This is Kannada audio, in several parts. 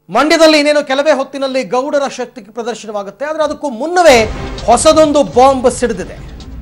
ಮಂಡ್ಯದಲ್ಲಿ ಇನ್ನೇನು ಕೆಲವೇ ಹೊತ್ತಿನಲ್ಲಿ ಗೌಡರ ಶಕ್ತಿ ಪ್ರದರ್ಶನವಾಗುತ್ತೆ ಆದರೆ ಅದಕ್ಕೂ ಮುನ್ನವೇ ಹೊಸದೊಂದು ಬಾಂಬ್ ಸಿಡಿದಿದೆ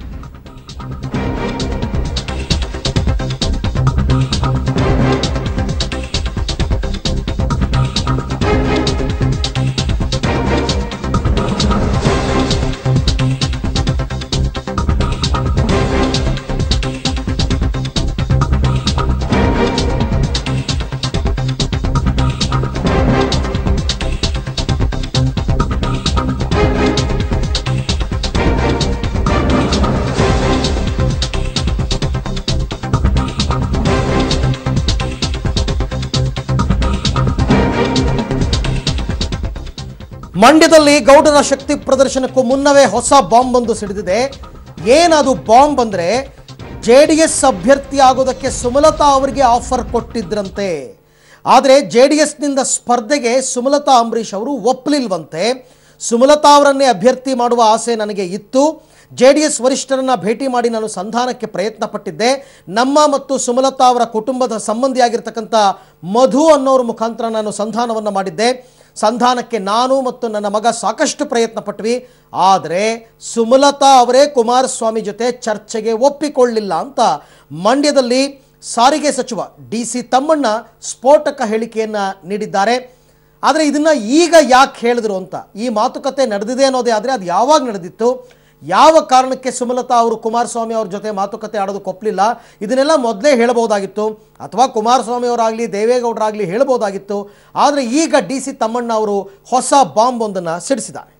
ಮಂಡ್ಯದಲ್ಲಿ ಗೌಡರ ಶಕ್ತಿ ಪ್ರದರ್ಶನಕ್ಕೂ ಮುನ್ನವೇ ಹೊಸ ಬಾಂಬ್ ಒಂದು ಸಿಡಿದಿದೆ ಏನದು ಬಾಂಬ್ ಅಂದ್ರೆ ಜೆ ಡಿ ಎಸ್ ಅಭ್ಯರ್ಥಿ ಆಗೋದಕ್ಕೆ ಸುಮಲತಾ ಅವರಿಗೆ ಆಫರ್ ಕೊಟ್ಟಿದ್ರಂತೆ ಆದರೆ ಜೆ ಡಿ ಎಸ್ನಿಂದ ಸ್ಪರ್ಧೆಗೆ ಸುಮಲತಾ ಅಂಬರೀಷ್ ಅವರು ಒಪ್ಪಲಿಲ್ವಂತೆ ಸುಮಲತಾ ಅವರನ್ನೇ ಅಭ್ಯರ್ಥಿ ಮಾಡುವ ಆಸೆ ನನಗೆ ಇತ್ತು ಜೆ ಡಿ ಎಸ್ ವರಿಷ್ಠರನ್ನ ಭೇಟಿ ಮಾಡಿ ನಾನು ಸಂಧಾನಕ್ಕೆ ಪ್ರಯತ್ನ ಪಟ್ಟಿದ್ದೆ ನಮ್ಮ ಮತ್ತು ಸುಮಲತಾ ಅವರ ಕುಟುಂಬದ ಸಂಬಂಧಿಯಾಗಿರ್ತಕ್ಕಂಥ ಮಧು ಅನ್ನೋರ ಮುಖಾಂತರ ನಾನು ಸಂಧಾನವನ್ನು ಮಾಡಿದ್ದೆ ಸಂಧಾನಕ್ಕೆ ನಾನು ಮತ್ತು ನನ್ನ ಮಗ ಸಾಕಷ್ಟು ಪ್ರಯತ್ನ ಪಟ್ವಿ ಆದರೆ ಸುಮಲತಾ ಅವರೇ ಕುಮಾರಸ್ವಾಮಿ ಜೊತೆ ಚರ್ಚೆಗೆ ಒಪ್ಪಿಕೊಳ್ಳಿಲ್ಲ ಅಂತ ಮಂಡ್ಯದಲ್ಲಿ ಸಾರಿಗೆ ಸಚಿವ ಡಿ ಸಿ ತಮ್ಮಣ್ಣ ಸ್ಫೋಟಕ ಹೇಳಿಕೆಯನ್ನು ನೀಡಿದ್ದಾರೆ ಆದರೆ ಇದನ್ನು ಈಗ ಯಾಕೆ ಹೇಳಿದ್ರು ಅಂತ ಈ ಮಾತುಕತೆ ನಡೆದಿದೆ ಅನ್ನೋದೇ ಆದರೆ ಅದು ಯಾವಾಗ ನಡೆದಿತ್ತು ಯಾವ ಕಾರಣಕ್ಕೆ ಸುಮಲತಾ ಅವರು ಕುಮಾರಸ್ವಾಮಿ ಅವ್ರ ಜೊತೆ ಮಾತುಕತೆ ಆಡೋದಕ್ಕೆ ಒಪ್ಪಲಿಲ್ಲ ಇದನ್ನೆಲ್ಲ ಮೊದಲೇ ಹೇಳಬಹುದಾಗಿತ್ತು ಅಥವಾ ಕುಮಾರಸ್ವಾಮಿ ಅವರಾಗಲಿ ದೇವೇಗೌಡರಾಗಲಿ ಹೇಳಬಹುದಾಗಿತ್ತು ಆದರೆ ಈಗ ಡಿ ಸಿ ತಮ್ಮಣ್ಣ ಅವರು ಹೊಸ ಬಾಂಬ್ ಒಂದನ್ನು ಸಿಡಿಸಿದ್ದಾರೆ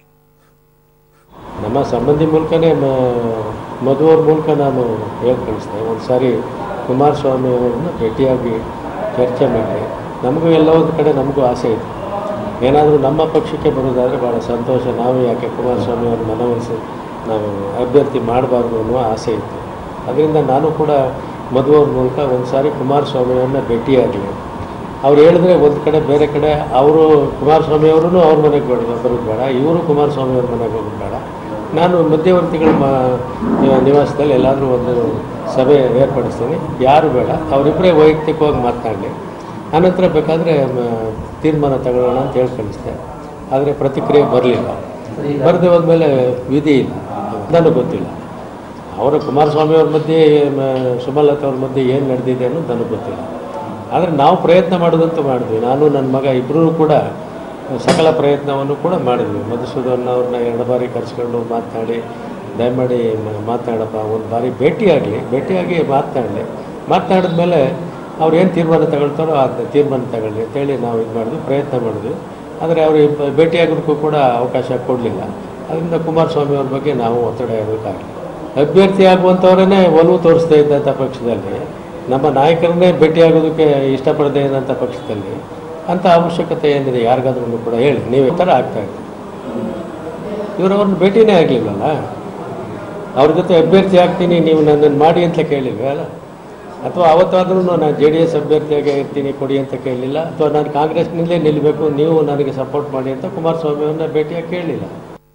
ನಮ್ಮ ಸಂಬಂಧಿ ಮೂಲಕನೇ ಮಧುವ್ರ ಮೂಲಕ ನಾನು ಹೇಳಿ ಕಳಿಸ್ದೆ ಒಂದು ಸಾರಿ ಕುಮಾರಸ್ವಾಮಿ ಅವ್ರನ್ನ ಭೇಟಿಯಾಗಿ ಚರ್ಚೆ ಮಾಡಿ ನಮಗೂ ಎಲ್ಲ ಒಂದು ಕಡೆ ನಮಗೂ ಆಸೆ ಇದೆ ಏನಾದರೂ ನಮ್ಮ ಪಕ್ಷಕ್ಕೆ ಬರೋದಾದರೆ ಭಾಳ ಸಂತೋಷ ನಾವು ಯಾಕೆ ಕುಮಾರಸ್ವಾಮಿ ಅವ್ರ ಮನವೊಲಿಸಿ ನಾವು ಅಭ್ಯರ್ಥಿ ಮಾಡಬಾರ್ದು ಅನ್ನುವ ಆಸೆ ಇತ್ತು ಅದರಿಂದ ನಾನು ಕೂಡ ಮಧು ಅವ್ರ ಮೂಲಕ ಒಂದು ಸಾರಿ ಕುಮಾರಸ್ವಾಮಿ ಅವ್ರನ್ನ ಭೇಟಿಯಾಗಲಿ ಅವ್ರು ಹೇಳಿದ್ರೆ ಒಂದು ಕಡೆ ಬೇರೆ ಕಡೆ ಅವರು ಕುಮಾರಸ್ವಾಮಿ ಅವರು ಅವ್ರ ಮನೆಗೆ ಬೇಡ ಬರೋದು ಬೇಡ ಇವರು ಕುಮಾರಸ್ವಾಮಿ ಅವ್ರ ಮನೆಗೆ ಹೋಗೋದು ಬೇಡ ನಾನು ಮಧ್ಯವರ್ತಿಗಳ ಮ ನಿವಾಸದಲ್ಲಿ ಎಲ್ಲಾದರೂ ಒಂದು ಸಭೆ ಏರ್ಪಡಿಸ್ತೀನಿ ಯಾರು ಬೇಡ ಅವರಿಬ್ಬರೇ ವೈಯಕ್ತಿಕವಾಗಿ ಮಾತನಾಡಲಿ ಆನಂತರ ಬೇಕಾದರೆ ತೀರ್ಮಾನ ತಗೊಳ್ಳೋಣ ಅಂತ ಹೇಳಿ ಕಳಿಸ್ದೆ ಆದರೆ ಪ್ರತಿಕ್ರಿಯೆ ಬರಲಿಲ್ಲ ಬರದೆ ಹೋದ್ಮೇಲೆ ವಿಧಿ ಇಲ್ಲ ನನಗೆ ಗೊತ್ತಿಲ್ಲ ಅವರ ಕುಮಾರಸ್ವಾಮಿ ಅವ್ರ ಮಧ್ಯೆ ಮ- ಸುಮಲತಾ ಅವ್ರ ಮಧ್ಯೆ ಏನು ನಡೆದಿದೆ ಅನ್ನೋದು ನನಗೆ ಗೊತ್ತಿಲ್ಲ ಆದರೆ ನಾವು ಪ್ರಯತ್ನ ಮಾಡೋದಂತೂ ಮಾಡಿದ್ವಿ ನಾನು ನನ್ನ ಮಗ ಇಬ್ಬರೂ ಕೂಡ ಸಕಲ ಪ್ರಯತ್ನವನ್ನು ಕೂಡ ಮಾಡಿದ್ವಿ ಮಧುಸೂದನ್ ಅವ್ರನ್ನ ಎರಡು ಬಾರಿ ಕರೆಸ್ಕೊಂಡು ಮಾತನಾಡಿ ದಯಮಾಡಿ ಮ- ಮಾತನಾಡಪ್ಪ ಒಂದು ಬಾರಿ ಭೇಟಿಯಾಗಲಿ ಭೇಟಿಯಾಗಿ ಮಾತನಾಡಲಿ ಮಾತನಾಡಿದ್ಮೇಲೆ ಅವ್ರು ಏನು ತೀರ್ಮಾನ ತಗೊಳ್ತಾರೋ ಆ ತೀರ್ಮಾನ ತಗೊಳ್ಳಿ ಅಂತೇಳಿ ನಾವು ಇದು ಮಾಡಿದ್ವಿ ಪ್ರಯತ್ನ ಮಾಡಿದ್ವಿ ಆದರೆ ಅವ್ರಿಗೆ ಬ- ಭೇಟಿಯಾಗೋದಕ್ಕೂ ಕೂಡ ಅವಕಾಶ ಕೊಡಲಿಲ್ಲ ಅದರಿಂದ ಕುಮಾರಸ್ವಾಮಿ ಅವ್ರ ಬಗ್ಗೆ ನಾವು ಒತ್ತಡ ಇರಬೇಕಾಗಿಲ್ಲ ಅಭ್ಯರ್ಥಿ ಆಗುವಂಥವರನ್ನೇ ಒಲವು ತೋರಿಸ್ತಾ ಇದ್ದಂಥ ಪಕ್ಷದಲ್ಲಿ ನಮ್ಮ ನಾಯಕರನ್ನೇ ಭೇಟಿಯಾಗೋದಕ್ಕೆ ಇಷ್ಟಪಡದೇ ಇದ್ದಂಥ ಪಕ್ಷದಲ್ಲಿ ಅಂಥ ಅವಶ್ಯಕತೆ ಏನಿದೆ ಯಾರಿಗಾದ್ರೂ ಕೂಡ ಹೇಳಿ ನೀವು ಈ ಥರ ಆಗ್ತಾ ಇದೆ ಇವರು ಅವ್ರನ್ನ ಭೇಟಿನೇ ಆಗಲಿಲ್ಲಲ್ಲ ಅವ್ರ ಜೊತೆ ಅಭ್ಯರ್ಥಿ ಆಗ್ತೀನಿ ನೀವು ನನ್ನನ್ನು ಮಾಡಿ ಅಂತ ಕೇಳಿಲ್ವಲ್ಲ ಅಥವಾ ಅವತ್ತಾದ್ರೂ ನಾನು ಜೆ ಡಿ ಎಸ್ ಅಭ್ಯರ್ಥಿಯಾಗಿ ಇರ್ತೀನಿ ಕೊಡಿ ಅಂತ ಕೇಳಲಿಲ್ಲ ಅಥವಾ ನಾನು ಕಾಂಗ್ರೆಸ್ನಿಂದಲೇ ನಿಲ್ಲಬೇಕು ನೀವು ನನಗೆ ಸಪೋರ್ಟ್ ಮಾಡಿ ಅಂತ ಕುಮಾರಸ್ವಾಮಿ ಅವ್ರನ್ನ ಭೇಟಿಯಾಗಿ ಕೇಳಲಿಲ್ಲ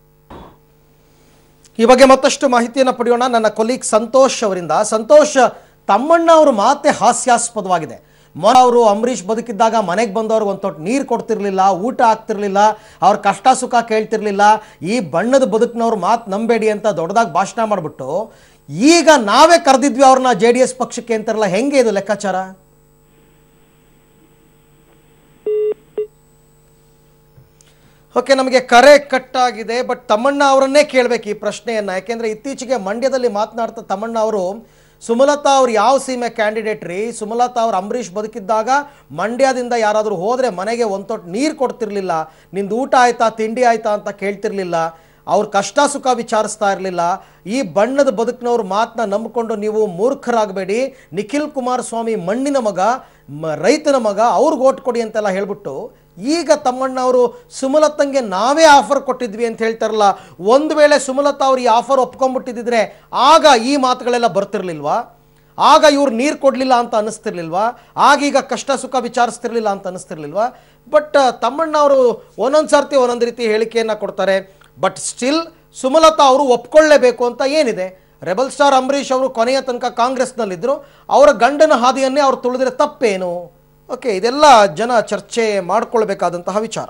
ಈ ಬಗ್ಗೆ ಮತ್ತಷ್ಟು ಮಾಹಿತಿಯನ್ನು ಪಡೆಯೋಣ ನನ್ನ ಕೊಲೀಗ್ ಸಂತೋಷ್ ಅವರಿಂದ ಸಂತೋಷ್ ತಮ್ಮಣ್ಣ ಅವರು ಮಾತೆ ಹಾಸ್ಯಾಸ್ಪದವಾಗಿದೆ ಮೊರ ಅವರು ಅಂಬರೀಷ್ ಬದುಕಿದ್ದಾಗ ಮನೆಗೆ ಬಂದವ್ರಿಗೆ ಒಂದು ತೊಟ್ಟು ನೀರು ಕೊಡ್ತಿರ್ಲಿಲ್ಲ ಊಟ ಆಗ್ತಿರ್ಲಿಲ್ಲ ಅವ್ರ ಕಷ್ಟ ಸುಖ ಕೇಳ್ತಿರ್ಲಿಲ್ಲ ಈ ಬಣ್ಣದ ಬದುಕಿನವ್ರ ಮಾತು ನಂಬೇಡಿ ಅಂತ ದೊಡ್ಡದಾಗಿ ಭಾಷಣ ಮಾಡಿಬಿಟ್ಟು ಈಗ ನಾವೇ ಕರೆದಿದ್ವಿ ಅವ್ರನ್ನ ಜೆ ಡಿ ಎಸ್ ಪಕ್ಷಕ್ಕೆ ಅಂತಾರಲ್ಲ ಹೆಂಗೆ ಇದು ಲೆಕ್ಕಾಚಾರ ಓಕೆ ನಮಗೆ ಕರೆ ಕಟ್ಟಾಗಿದೆ ಬಟ್ ತಮ್ಮಣ್ಣ ಅವರನ್ನೇ ಕೇಳಬೇಕು ಈ ಪ್ರಶ್ನೆಯನ್ನ ಯಾಕೆಂದ್ರೆ ಇತ್ತೀಚೆಗೆ ಮಂಡ್ಯದಲ್ಲಿ ಮಾತನಾಡ್ತಾ ತಮ್ಮಣ್ಣ ಅವರು ಸುಮಲತಾ ಅವ್ರು ಯಾವ ಸೀಮೆ ಕ್ಯಾಂಡಿಡೇಟ್ ರೀ ಸುಮಲತಾ ಅವ್ರು ಅಂಬರೀಷ್ ಬದುಕಿದ್ದಾಗ ಮಂಡ್ಯದಿಂದ ಯಾರಾದರೂ ಹೋದ್ರೆ ಮನೆಗೆ ಒಂದು ತೊಟ್ಟು ನೀರು ಕೊಡ್ತಿರ್ಲಿಲ್ಲ ನಿಂದು ಊಟ ಆಯ್ತಾ ತಿಂಡಿ ಆಯ್ತಾ ಅಂತ ಕೇಳ್ತಿರ್ಲಿಲ್ಲ ಅವ್ರ ಕಷ್ಟ ಸುಖ ವಿಚಾರಿಸ್ತಾ ಇರಲಿಲ್ಲ ಈ ಬಣ್ಣದ ಬದುಕಿನವ್ರ ಮಾತನ್ನ ನಂಬಿಕೊಂಡು ನೀವು ಮೂರ್ಖರಾಗಬೇಡಿ ನಿಖಿಲ್ ಕುಮಾರಸ್ವಾಮಿ ಮಣ್ಣಿನ ಮಗ ಮ ರೈತನ ಮಗ ಅವ್ರಿಗೆ ಓಟ್ ಕೊಡಿ ಅಂತೆಲ್ಲ ಹೇಳ್ಬಿಟ್ಟು ಈಗ ತಮ್ಮಣ್ಣ ಅವರು ಸುಮಲತ್ತಂಗೆ ನಾವೇ ಆಫರ್ ಕೊಟ್ಟಿದ್ವಿ ಅಂತ ಹೇಳ್ತಾರಲ್ಲ ಒಂದು ವೇಳೆ ಸುಮಲತಾ ಅವ್ರು ಈ ಆಫರ್ ಒಪ್ಕೊಂಡ್ಬಿಟ್ಟಿದ್ರೆ ಆಗ ಈ ಮಾತುಗಳೆಲ್ಲ ಬರ್ತಿರ್ಲಿಲ್ವಾ ಆಗ ಇವ್ರು ನೀರು ಕೊಡಲಿಲ್ಲ ಅಂತ ಅನ್ನಿಸ್ತಿರ್ಲಿಲ್ವಾ ಆಗೀಗ ಕಷ್ಟ ಸುಖ ವಿಚಾರಿಸ್ತಿರ್ಲಿಲ್ಲ ಅಂತ ಅನ್ನಿಸ್ತಿರ್ಲಿಲ್ವಾ ಬಟ್ ತಮ್ಮಣ್ಣ ಅವರು ಒಂದೊಂದು ಸರ್ತಿ ಒಂದೊಂದು ರೀತಿ ಹೇಳಿಕೆಯನ್ನು ಕೊಡ್ತಾರೆ ಬಟ್ ಸ್ಟಿಲ್ ಸುಮಲತಾ ಅವರು ಒಪ್ಕೊಳ್ಳೇಬೇಕು ಅಂತ ಏನಿದೆ ರೆಬಲ್ ಸ್ಟಾರ್ ಅಂಬರೀಷ್ ಅವರು ಕೊನೆಯ ತನಕ ಕಾಂಗ್ರೆಸ್ನಲ್ಲಿದ್ದರು ಅವರ ಗಂಡನ ಹಾದಿಯನ್ನೇ ಅವ್ರು ತುಳಿದ್ರೆ ತಪ್ಪೇನು ಓಕೆ ಇದೆಲ್ಲ ಜನ ಚರ್ಚೆ ಮಾಡ್ಕೊಳ್ಬೇಕಾದಂತಹ ವಿಚಾರ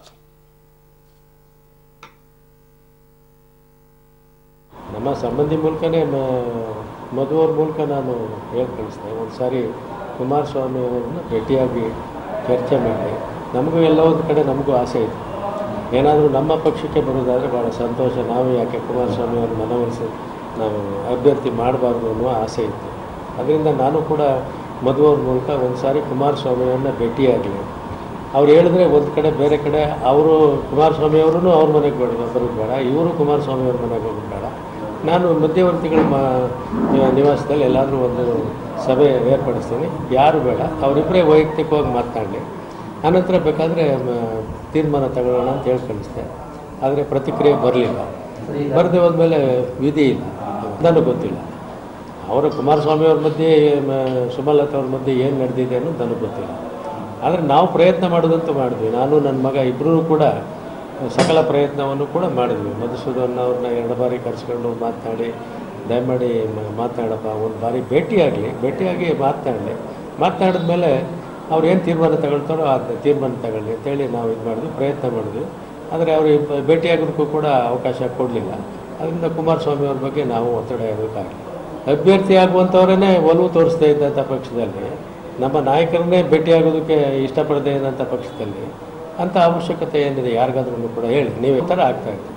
ನಮ್ಮ ಸಂಬಂಧಿ ಮೂಲಕನೇ ಮಧು ಅವ್ರ ಮೂಲಕ ನಾನು ಹೇಳಿ ಕಳಿಸ್ದೆ ಒಂದು ಸಾರಿ ಕುಮಾರಸ್ವಾಮಿ ಅವರನ್ನು ಭೇಟಿಯಾಗಿ ಚರ್ಚೆ ಮಾಡಿ ನಮಗೂ ಎಲ್ಲ ಒಂದು ಕಡೆ ನಮಗೂ ಆಸೆ ಇದೆ ಏನಾದರೂ ನಮ್ಮ ಪಕ್ಷಕ್ಕೆ ಬರೋದಾದರೆ ಭಾಳ ಸಂತೋಷ ನಾವು ಯಾಕೆ ಕುಮಾರಸ್ವಾಮಿ ಅವ್ರ ಮನವೊಲಿಸಿ ನಾವು ಅಭ್ಯರ್ಥಿ ಮಾಡಬಾರ್ದು ಅನ್ನುವ ಆಸೆ ಇತ್ತು ಅದರಿಂದ ನಾನು ಕೂಡ ಮಧು ಅವ್ರ ಮೂಲಕ ಒಂದು ಸಾರಿ ಕುಮಾರಸ್ವಾಮಿಯವ್ರನ್ನ ಭೇಟಿಯಾಗಲಿ ಅವ್ರು ಹೇಳಿದ್ರೆ ಒಂದು ಕಡೆ ಬೇರೆ ಕಡೆ ಅವರು ಕುಮಾರಸ್ವಾಮಿ ಅವರು ಅವ್ರ ಮನೆಗೆ ಬೇಡ ಬರೋದು ಬೇಡ ಇವರು ಕುಮಾರಸ್ವಾಮಿ ಅವ್ರ ಮನೆಗೆ ಹೋಗೋದು ಬೇಡ ನಾನು ಮಧ್ಯವರ್ತಿಗಳ ಮ ನಿವಾಸದಲ್ಲಿ ಎಲ್ಲಾದರೂ ಒಂದು ಸಭೆ ಏರ್ಪಡಿಸ್ತೀನಿ ಯಾರು ಬೇಡ ಅವರಿಬ್ಬರೇ ವೈಯಕ್ತಿಕವಾಗಿ ಮಾತನಾಡಲಿ ಆನಂತರ ಬೇಕಾದರೆ ತೀರ್ಮಾನ ತಗೊಳ್ಳೋಣ ಅಂತ ಹೇಳಿ ಕಳಿಸ್ದೆ ಆದರೆ ಪ್ರತಿಕ್ರಿಯೆ ಬರಲಿಲ್ಲ ಬರದೆ ಹೋದ್ಮೇಲೆ ವಿಧಿ ಇಲ್ಲ ನನಗೆ ಗೊತ್ತಿಲ್ಲ ಅವರ ಕುಮಾರಸ್ವಾಮಿ ಅವ್ರ ಮಧ್ಯೆ ಮ- ಸುಮಲತಾ ಅವ್ರ ಮಧ್ಯೆ ಏನು ನಡೆದಿದೆ ಅನ್ನೋದು ನನಗೆ ಗೊತ್ತಿಲ್ಲ ಆದರೆ ನಾವು ಪ್ರಯತ್ನ ಮಾಡೋದಂತೂ ಮಾಡಿದ್ವಿ ನಾನು ನನ್ನ ಮಗ ಇಬ್ಬರೂ ಕೂಡ ಸಕಲ ಪ್ರಯತ್ನವನ್ನು ಕೂಡ ಮಾಡಿದ್ವಿ ಮಧುಸೂದನ್ ಅವ್ರನ್ನ ಎರಡು ಬಾರಿ ಕರೆಸ್ಕೊಂಡು ಮಾತನಾಡಿ ದಯಮಾಡಿ ಮ- ಮಾತನಾಡಪ್ಪ ಒಂದು ಬಾರಿ ಭೇಟಿಯಾಗಲಿ ಭೇಟಿಯಾಗಿ ಮಾತನಾಡಲಿ ಮಾತನಾಡಿದ್ಮೇಲೆ ಅವ್ರು ಏನು ತೀರ್ಮಾನ ತಗೊಳ್ತಾರೋ ಆ ತೀರ್ಮಾನ ತಗೊಳ್ಳಿ ಅಂತೇಳಿ ನಾವು ಇದು ಮಾಡಿದ್ವಿ ಪ್ರಯತ್ನ ಮಾಡಿದ್ವಿ ಆದರೆ ಅವರು ಭೇಟಿಯಾಗೋದಕ್ಕೂ ಕೂಡ ಅವಕಾಶ ಕೊಡಲಿಲ್ಲ ಅದರಿಂದ ಕುಮಾರಸ್ವಾಮಿ ಅವ್ರ ಬಗ್ಗೆ ನಾವು ಒತ್ತಡ ಇರಬೇಕಾಗಿಲ್ಲ ಅಭ್ಯರ್ಥಿ ಆಗುವಂಥವ್ರನ್ನೇ ಒಲವು ತೋರಿಸ್ತಾ ಇದ್ದಂಥ ಪಕ್ಷದಲ್ಲಿ ನಮ್ಮ ನಾಯಕರನ್ನೇ ಭೇಟಿಯಾಗೋದಕ್ಕೆ ಇಷ್ಟಪಡದೇ ಇದ್ದಂಥ ಪಕ್ಷದಲ್ಲಿ ಅಂಥ ಅವಶ್ಯಕತೆ ಏನಿದೆ ಯಾರಿಗಾದ್ರೂ ಕೂಡ ಹೇಳಿ ನೀವು ಈ ಥರ ಆಗ್ತಾ ಇದೆ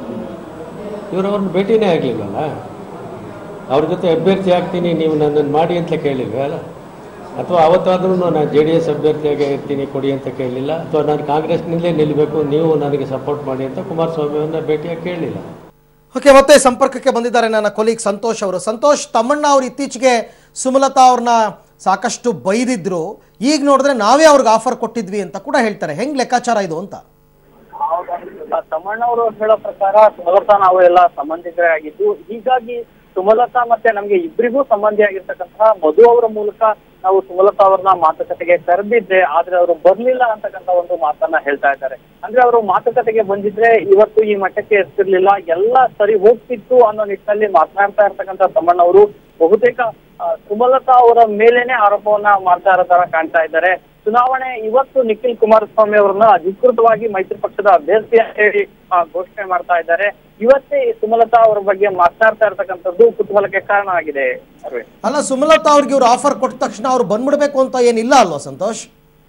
ಇವರು ಅವ್ರನ್ನ ಭೇಟಿನೇ ಆಗಲಿಲ್ಲಲ್ಲ ಅವ್ರ ಜೊತೆ ಅಭ್ಯರ್ಥಿ ಆಗ್ತೀನಿ ನೀವು ನನ್ನನ್ನು ಮಾಡಿ ಅಂತ ಕೇಳಿಲ್ವಲ್ಲ ಅಥವಾ ಅವತ್ತಾದ್ರೂ ನಾನು ಜೆ ಡಿ ಎಸ್ ಅಭ್ಯರ್ಥಿಯಾಗಿ ಇರ್ತೀನಿ ಕೊಡಿ ಅಂತ ಕೇಳಲಿಲ್ಲ ಅಥವಾ ನಾನು ಕಾಂಗ್ರೆಸ್ನಲ್ಲೇ ನಿಲ್ಲಬೇಕು ನೀವು ನನಗೆ ಸಪೋರ್ಟ್ ಮಾಡಿ ಅಂತ ಕುಮಾರಸ್ವಾಮಿಯವ್ರನ್ನ ಭೇಟಿಯಾಗಿ ಕೇಳಲಿಲ್ಲ ಓಕೆ ಮತ್ತೆ ಸಂಪರ್ಕಕ್ಕೆ ಬಂದಿದ್ದಾರೆ ನನ್ನ ಕೊಲೀಗ್ ಸಂತೋಷ್ ಅವರು ಸಂತೋಷ್ ತಮ್ಮಣ್ಣ ಅವರು ಇತ್ತೀಚೆಗೆ ಸುಮಲತಾ ಅವ್ರನ್ನ ಸಾಕಷ್ಟು ಬೈದಿದ್ರು ಈಗ ನೋಡಿದ್ರೆ ನಾವೇ ಅವ್ರಿಗೆ ಆಫರ್ ಕೊಟ್ಟಿದ್ವಿ ಅಂತ ಕೂಡ ಹೇಳ್ತಾರೆ ಹೆಂಗ್ ಲೆಕ್ಕಾಚಾರ ಇದು ಅಂತ ಆ ತಮ್ಮಣ್ಣವರು ಹೇಳೋ ಪ್ರಕಾರ ಸುಮಲತಾ ನಾವು ಎಲ್ಲ ಸಂಬಂಧಿಕರೇ ಆಗಿದ್ದು ಹೀಗಾಗಿ ಸುಮಲತಾ ಮತ್ತೆ ನಮ್ಗೆ ಇಬ್ಬರಿಗೂ ಸಂಬಂಧಿ ಆಗಿರ್ತಕ್ಕಂತಹ ಮಧು ಅವರ ಮೂಲಕ ನಾವು ಸುಮಲತಾ ಅವ್ರನ್ನ ಮಾತುಕತೆಗೆ ಕರೆದಿದ್ದೆ ಆದ್ರೆ ಅವರು ಬರ್ಲಿಲ್ಲ ಅಂತಕ್ಕಂತ ಒಂದು ಮಾತನ್ನ ಹೇಳ್ತಾ ಇದ್ದಾರೆ ಅಂದ್ರೆ ಅವರು ಮಾತುಕತೆಗೆ ಬಂದಿದ್ರೆ ಇವತ್ತು ಈ ಮಟ್ಟಕ್ಕೆ ಎತ್ತಿರ್ಲಿಲ್ಲ ಎಲ್ಲ ಸರಿ ಹೋಗ್ತಿತ್ತು ಅನ್ನೋ ನಿಟ್ಟಿನಲ್ಲಿ ಮಾತನಾಡ್ತಾ ಇರ್ತಕ್ಕಂಥ ತಮ್ಮಣ್ಣವರು ಬಹುತೇಕ ಆ, ಸುಮಲತಾ ಅವರ ಮೇಲೇನೆ ಆರೋಪವನ್ನ ಮಾಡ್ತಾ ಇರೋ ತರ ಕಾಣ್ತಾ ಇದ್ದಾರೆ ಚುನಾವಣೆ ಇವತ್ತು ನಿಖಿಲ್ ಕುಮಾರಸ್ವಾಮಿ ಅವರನ್ನ ಅಧಿಕೃತವಾಗಿ ಮೈತ್ರಿ ಪಕ್ಷದ ಅಭ್ಯರ್ಥಿ ಅಂತ ಹೇಳಿ ಆ, ಘೋಷಣೆ ಮಾಡ್ತಾ ಇದ್ದಾರೆ ಇವತ್ತೇ ಈ ಸುಮಲತಾ ಅವರ ಬಗ್ಗೆ ಮಾತನಾಡ್ತಾ ಇರ್ತಕ್ಕಂಥದ್ದು ಕುತೂಹಲಕ್ಕೆ ಕಾರಣ ಆಗಿದೆ ಅರವಿಂದ್ ಅಲ್ಲ ಸುಮಲತಾ ಅವ್ರಿಗೆ ಇವ್ರು ಆಫರ್ ಕೊಟ್ಟ ತಕ್ಷಣ ಅವ್ರು ಬಂದ್ಬಿಡ್ಬೇಕು ಅಂತ ಏನಿಲ್ಲ ಅಲ್ವಾ ಸಂತೋಷ್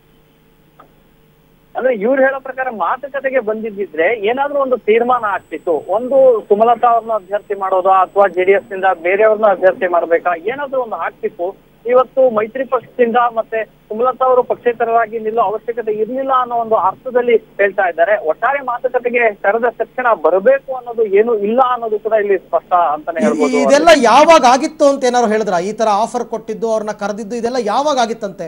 ಅಂದ್ರೆ ಇವ್ರು ಹೇಳೋ ಪ್ರಕಾರ ಮಾತುಕತೆಗೆ ಬಂದಿದ್ದಿದ್ರೆ ಏನಾದ್ರೂ ಒಂದು ತೀರ್ಮಾನ ಆಗ್ತಿತ್ತು ಒಂದು ಸುಮಲತಾ ಅವ್ರನ್ನ ಅಭ್ಯರ್ಥಿ ಮಾಡೋದಾ ಅಥವಾ ಜೆಡಿಎಸ್ ನಿಂದ ಬೇರೆಯವ್ರನ್ನ ಅಭ್ಯರ್ಥಿ ಮಾಡ್ಬೇಕಾ ಏನಾದ್ರೂ ಒಂದು ಆಗ್ತಿತ್ತು ಇವತ್ತು ಮೈತ್ರಿ ಪಕ್ಷದಿಂದ ಮತ್ತೆ ಸುಮಲತಾ ಅವರು ಪಕ್ಷೇತರರಾಗಿ ನಿಲ್ಲೋ ಅವಶ್ಯಕತೆ ಇರ್ಲಿಲ್ಲ ಅನ್ನೋ ಒಂದು ಅರ್ಥದಲ್ಲಿ ಹೇಳ್ತಾ ಇದ್ದಾರೆ ಒಟ್ಟಾರೆ ಮಾತುಕತೆಗೆ ಕರೆದ ತಕ್ಷಣ ಬರಬೇಕು ಅನ್ನೋದು ಏನು ಇಲ್ಲ ಅನ್ನೋದು ಕೂಡ ಇಲ್ಲಿ ಸ್ಪಷ್ಟ ಅಂತಾನೆ ಹೇಳ್ಬೋದು ಇದೆಲ್ಲ ಯಾವಾಗ ಆಗಿತ್ತು ಅಂತ ಏನಾದ್ರು ಹೇಳಿದ್ರ ಈ ತರ ಆಫರ್ ಕೊಟ್ಟಿದ್ದು ಅವ್ರನ್ನ ಕರೆದಿದ್ದು ಇದೆಲ್ಲ ಯಾವಾಗ ಆಗಿತ್ತಂತೆ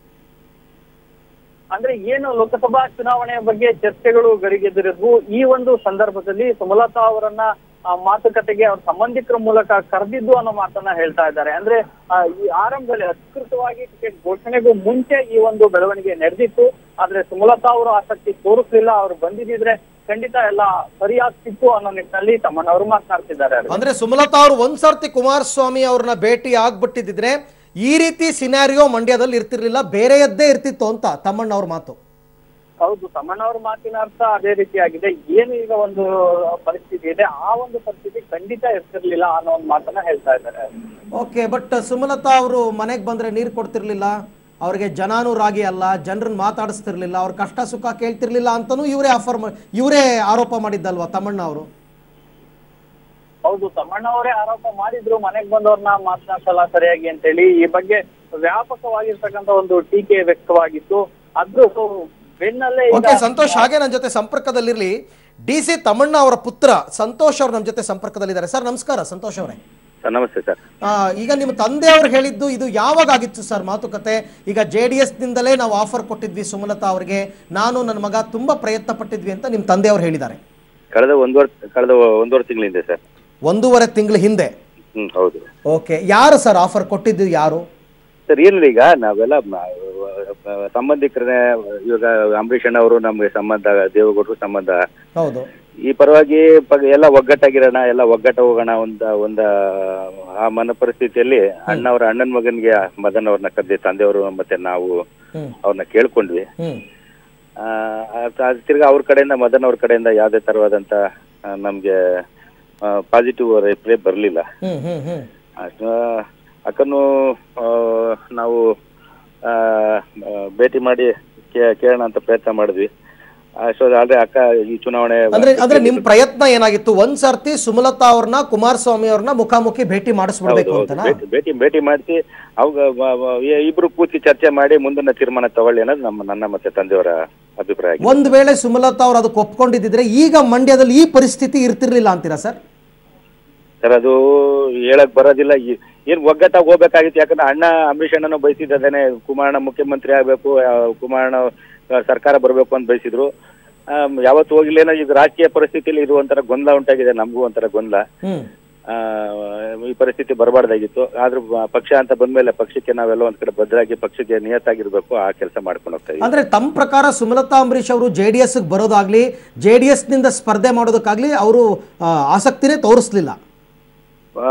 ಅಂದ್ರೆ ಏನು ಲೋಕಸಭಾ ಚುನಾವಣೆಯ ಬಗ್ಗೆ ಚರ್ಚೆಗಳು ಗರಿಗೆದರಿದ್ವು ಈ ಒಂದು ಸಂದರ್ಭದಲ್ಲಿ ಸುಮಲತಾ ಅವರನ್ನ ಆ, ಮಾತುಕತೆಗೆ ಅವ್ರ ಸಂಬಂಧಿಕರ ಮೂಲಕ ಕರೆದಿದ್ದು ಅನ್ನೋ ಮಾತನ್ನ ಹೇಳ್ತಾ ಇದ್ದಾರೆ ಅಂದ್ರೆ ಆ, ಈ ಆರಂಭದಲ್ಲಿ ಅಧಿಕೃತವಾಗಿ ಟಿಕೆಟ್ ಘೋಷಣೆಗೂ ಮುಂಚೆ ಈ ಒಂದು ಬೆಳವಣಿಗೆ ನಡೆದಿತ್ತು ಆದ್ರೆ ಸುಮಲತಾ ಅವರು ಆಸಕ್ತಿ ತೋರಿಸ್ಲಿಲ್ಲ ಅವ್ರು ಬಂದಿದ್ರೆ ಖಂಡಿತ ಎಲ್ಲ ಸರಿಯಾಗ್ತಿತ್ತು ಅನ್ನೋ ನಿಟ್ಟಿನಲ್ಲಿ ತಮ್ಮಣ್ಣವರು ಮಾತನಾಡ್ತಿದ್ದಾರೆ ಅರವಿಂದ್. ಅಂದ್ರೆ ಸುಮಲತಾ ಅವರು ಒಂದ್ಸರ್ತಿ ಕುಮಾರಸ್ವಾಮಿ ಅವ್ರನ್ನ ಭೇಟಿ ಆಗ್ಬಿಟ್ಟಿದ್ರೆ ಈ ರೀತಿ ಸಿನಾರಿಯೋ ಮಂಡ್ಯದಲ್ಲಿ ಇರ್ತಿರ್ಲಿಲ್ಲ ಬೇರೆಯದ್ದೇ ಇರ್ತಿತ್ತು ಅಂತ ತಮ್ಮಣ್ಣ ಅವ್ರ ಮಾತು ಹೌದು ತಮ್ಮಣ್ಣವ್ರ ಮಾತಿನ ಅರ್ಥ ಅದೇ ರೀತಿಯಾಗಿದೆ ಏನು ಈಗ ಒಂದು ಪರಿಸ್ಥಿತಿ ಇದೆ ಆ ಒಂದು ಪರಿಸ್ಥಿತಿ ಖಂಡಿತ ಇರ್ತಿರ್ಲಿಲ್ಲ ಅನ್ನೋ ಒಂದು ಮಾತನ್ನ ಹೇಳ್ತಾ ಇದ್ದಾರೆ ಓಕೆ ಬಟ್ ಸುಮಲತಾ ಅವರು ಮನೆಗೆ ಬಂದ್ರೆ ನೀರು ಕೊಡ್ತಿರ್ಲಿಲ್ಲ ಅವ್ರಿಗೆ ಜನಾನು ರಾಗಿ ಅಲ್ಲ ಜನರನ್ನ ಮಾತಾಡಿಸ್ತಿರ್ಲಿಲ್ಲ ಅವ್ರ ಕಷ್ಟ ಸುಖ ಕೇಳ್ತಿರ್ಲಿಲ್ಲ ಅಂತನೂ ಇವರೇ ಆಫರ್ ಇವರೇ ಆರೋಪ ಮಾಡಿದ್ದಲ್ವಾ ತಮ್ಮಣ್ಣ ಅವರು ಹೌದು ತಮ್ಮಣ್ಣವರೇ ಆರೋಪ ಮಾಡಿದ್ರು ಮನೆಗ್ ಬಂದವ್ರನ್ನ ಮಾತನಾಡ್ಸಲ್ಲ ಸರಿಯಾಗಿ ಅಂತೇಳಿ ಈ ಬಗ್ಗೆ ವ್ಯಾಪಕವಾಗಿರ್ತಕ್ಕಂಥ ಒಂದು ಟೀಕೆ ವ್ಯಕ್ತವಾಗಿತ್ತು ಅದ್ರ ಬೆನ್ನಲ್ಲೇ ಈಗ- ಓಕೆ ಸಂತೋಷ್ ಹಾಗೆ ನನ್ನ ಜೊತೆ ಸಂಪರ್ಕದಲ್ಲಿರ್ಲಿ ಡಿ ಸಿ ತಮ್ಮಣ್ಣ ಅವರ ಪುತ್ರ ಸಂತೋಷ್ ಅವ್ರು ನಮ್ಮ ಜೊತೆ ಸಂಪರ್ಕದಲ್ಲಿದ್ದಾರೆ ಸರ್ ನಮಸ್ಕಾರ ಸಂತೋಷ್ ಅವರೇ ಸರ್ ನಮಸ್ತೆ ಸರ್ ಆ, ಈಗ ನಿಮ್ಮ ತಂದೆ ಅವ್ರು ಹೇಳಿದ್ದು ಇದು ಯಾವಾಗ ಆಗಿತ್ತು ಸರ್ ಮಾತುಕತೆ ಈಗ ಜೆ ಡಿ ಎಸ್ನಿಂದಲೇ ನಾವು ಆಫರ್ ಕೊಟ್ಟಿದ್ವಿ ಸುಮಲತಾ ಅವರಿಗೆ ನಾನು ನನ್ನ ಮಗ ತುಂಬಾ ಪ್ರಯತ್ನ ಪಟ್ಟಿದ್ವಿ ಅಂತ ನಿಮ್ಮ ತಂದೆ ಅವ್ರು ಹೇಳಿದ್ದಾರೆ ಕಳೆದ ಒಂದೂವರೆ ಕಳೆದ ಒಂದೂವರೆ ತಿಂಗಳಿಂದ ಸರ್ ಒಂದೂವರೆ ತಿಂಗಳ ಹಿಂದೆ ಹ್ಮ್ ಹೌದು ಓಕೆ ಯಾರು ಸರ್ ಆಫರ್ ಕೊಟ್ಟಿದ್ದು ಯಾರು ಸರ್ ಏನಿಲ್ಲ ಈಗ ನಾವೆಲ್ಲ ಮ- ಆ, ಸಂಬಂಧಿಕರೇ ಇವಾಗ ಅಂಬರೀಷ್ ಅಣ್ಣ ಅವರು ನಮ್ಗೆ ಸಂಬಂಧ ದೇವೇಗೌಡರು ಸಂಬಂಧ ಹೌದು ಈ ಪರವಾಗಿ ಪ- ಎಲ್ಲ ಒಗ್ಗಟ್ಟಾಗಿರೋಣ ಎಲ್ಲ ಒಗ್ಗಟ್ಟ ಹೋಗೋಣ ಒಂದ ಒಂದ ಆ ಮನ ಪರಿಸ್ಥಿತಿಯಲ್ಲಿ ಅಣ್ಣವ್ರ ಅಣ್ಣನ ಮಗನ್ಗೆ ಮದನ್ ಅವ್ರನ್ನ ಕರೆದಿ ತಂದೆಯವರು ಮತ್ತೆ ನಾವು ಹ್ಮ್ ಅವ್ರನ್ನ ಕೇಳ್ಕೊಂಡ್ವಿ ಹ್ಮ್ ಆ, ಅದ್- ಅದ್ ತಿರ್ಗಾ ಅವ್ರ ಕಡೆಯಿಂದ ಮದನ್ ಅವ್ರ ಕಡೆಯಿಂದ ಯಾವುದೇ ತರವಾದಂತ ಆ, ನಮ್ಗೆ ಪಾಸಿಟಿವ್ ರಿಪ್ಲೈ ಬರಲಿಲ್ಲ ಹ್ಮ್ ಹ್ಮ್ ಹ್ಮ್ ಅಕ್ಕನು ಆ, ನಾವು ಆ, ಆ, ಭೇಟಿ ಮಾಡಿ ಕೇ- ಕೇಳೋಣ ಅಂತ ಪ್ರಯತ್ನ ಮಾಡಿದ್ವಿ ಅಷ್ಟೊಂದು ಆದ್ರೆ ಅಕ್ಕ ಈ ಚುನಾವಣೆ ಅಂದ್ರೆ ಅಂದ್ರೆ ನಿಮ್ ಪ್ರಯತ್ನ ಏನಾಗಿತ್ತು ಒಂದ್ ಸರ್ತಿ ಸುಮಲತಾ ಅವ್ರನ್ನ ಕುಮಾರಸ್ವಾಮಿ ಅವ್ರನ್ನ ಮುಖಾಮುಖಿ ಭೇಟಿ ಮಾಡಿಸ್ಬಿಡ್ಬೇಕು ಹೌದು, ಅಂತನಾ ಭೇಟಿ- ಭೇಟಿ ಭೇಟಿ ಮಾಡಿಸಿ ಅವಾಗ ವ- ವ- ಈ- ಇಬ್ರು ಕೂತಿ ಚರ್ಚೆ ಮಾಡಿ ಮುಂದಿನ ತೀರ್ಮಾನ ತಗೊಳ್ಳಿ ಅನ್ನೋದು ನಮ್ಮ ನನ್ನ ಮತ್ತೆ ತಂದೆಯವರ ಅಭಿಪ್ರಾಯ ಆಗಿದೆ. ಒಂದ್ ವೇಳೆ ಸುಮಲತಾ ಅವ್ರು ಅದಕ್ಕೆ ಒಪ್ಕೊಂಡಿದ್ದಿದ್ರೆ ಈಗ ಮಂಡ್ಯದಲ್ಲಿ ಈ ಪರಿಸ್ಥಿತಿ ಇರ್ತಿರ್ಲಿಲ್ಲ ಅಂತೀರಾ ಸರ್ ಸರ್ ಅದು ಹೇಳಕ್ ಬರೋದಿಲ್ಲ ಈ- ಏನ್ ಒಗ್ಗಟ್ಟಾಗಿ ಹೋಗ್ಬೇಕಾಗಿತ್ತು ಯಾಕಂದ್ರೆ ಅಣ್ಣ ಅಂಬರೀಷ್ ಅಣ್ಣನ ಬಯಸಿದ್ದೇನೆ ಕುಮಾರಣ್ಣ ಮುಖ್ಯಮಂತ್ರಿ ಆಗ್ಬೇಕು ಆ, ಕುಮಾರಣ್ಣ ಆ, ಸರ್ಕಾರ ಬರ್ಬೇಕು ಅಂತ ಬಯಸಿದ್ರು ಆಮ್, ಯಾವತ್ತು ಹೋಗಿಲ್ಲೇನೋ ಈಗ ರಾಜಕೀಯ ಪರಿಸ್ಥಿತಿಯಲ್ಲಿ ಇದು ಒಂಥರ ಗೊಂದಲ ಉಂಟಾಗಿದೆ ನಮಗೂ ಒಂಥರ ಗೊಂದಲ ಹ್ಮ್ ಆ, ಈ ಪರಿಸ್ಥಿತಿ ಬರಬಾರ್ದಾಗಿತ್ತು ಆದ್ರೂ ಬ- ಪಕ್ಷ ಅಂತ ಬಂದ್ಮೇಲೆ ಪಕ್ಷಕ್ಕೆ ನಾವೆಲ್ಲ ಒಂದ್ ಕಡೆ ಭದ್ರಾಗಿ ಪಕ್ಷಕ್ಕೆ ನಿಯತ್ತಾಗಿರ್ಬೇಕು ಆ ಕೆಲಸ ಮಾಡ್ಕೊಂಡು ಹೋಗ್ತಾ ಇದ್ದೀವಿ ಅಂದ್ರೆ ತಮ್ಮ ಪ್ರಕಾರ ಸುಮಲತಾ ಅಂಬರೀಶ್ ಅವರು ಜೆ ಡಿ ಎಸ್ ಬರೋದಾಗ್ಲಿ ಜೆ ಡಿ ಎಸ್ ನಿಂದ ಸ್ಪರ್ಧೆ ಮಾಡೋದಕ್ಕಾಗ್ಲಿ ಅವರು ಆಸಕ್ತಿನೇ ತೋರಿಸ್ಲಿಲ್ಲ ಆ,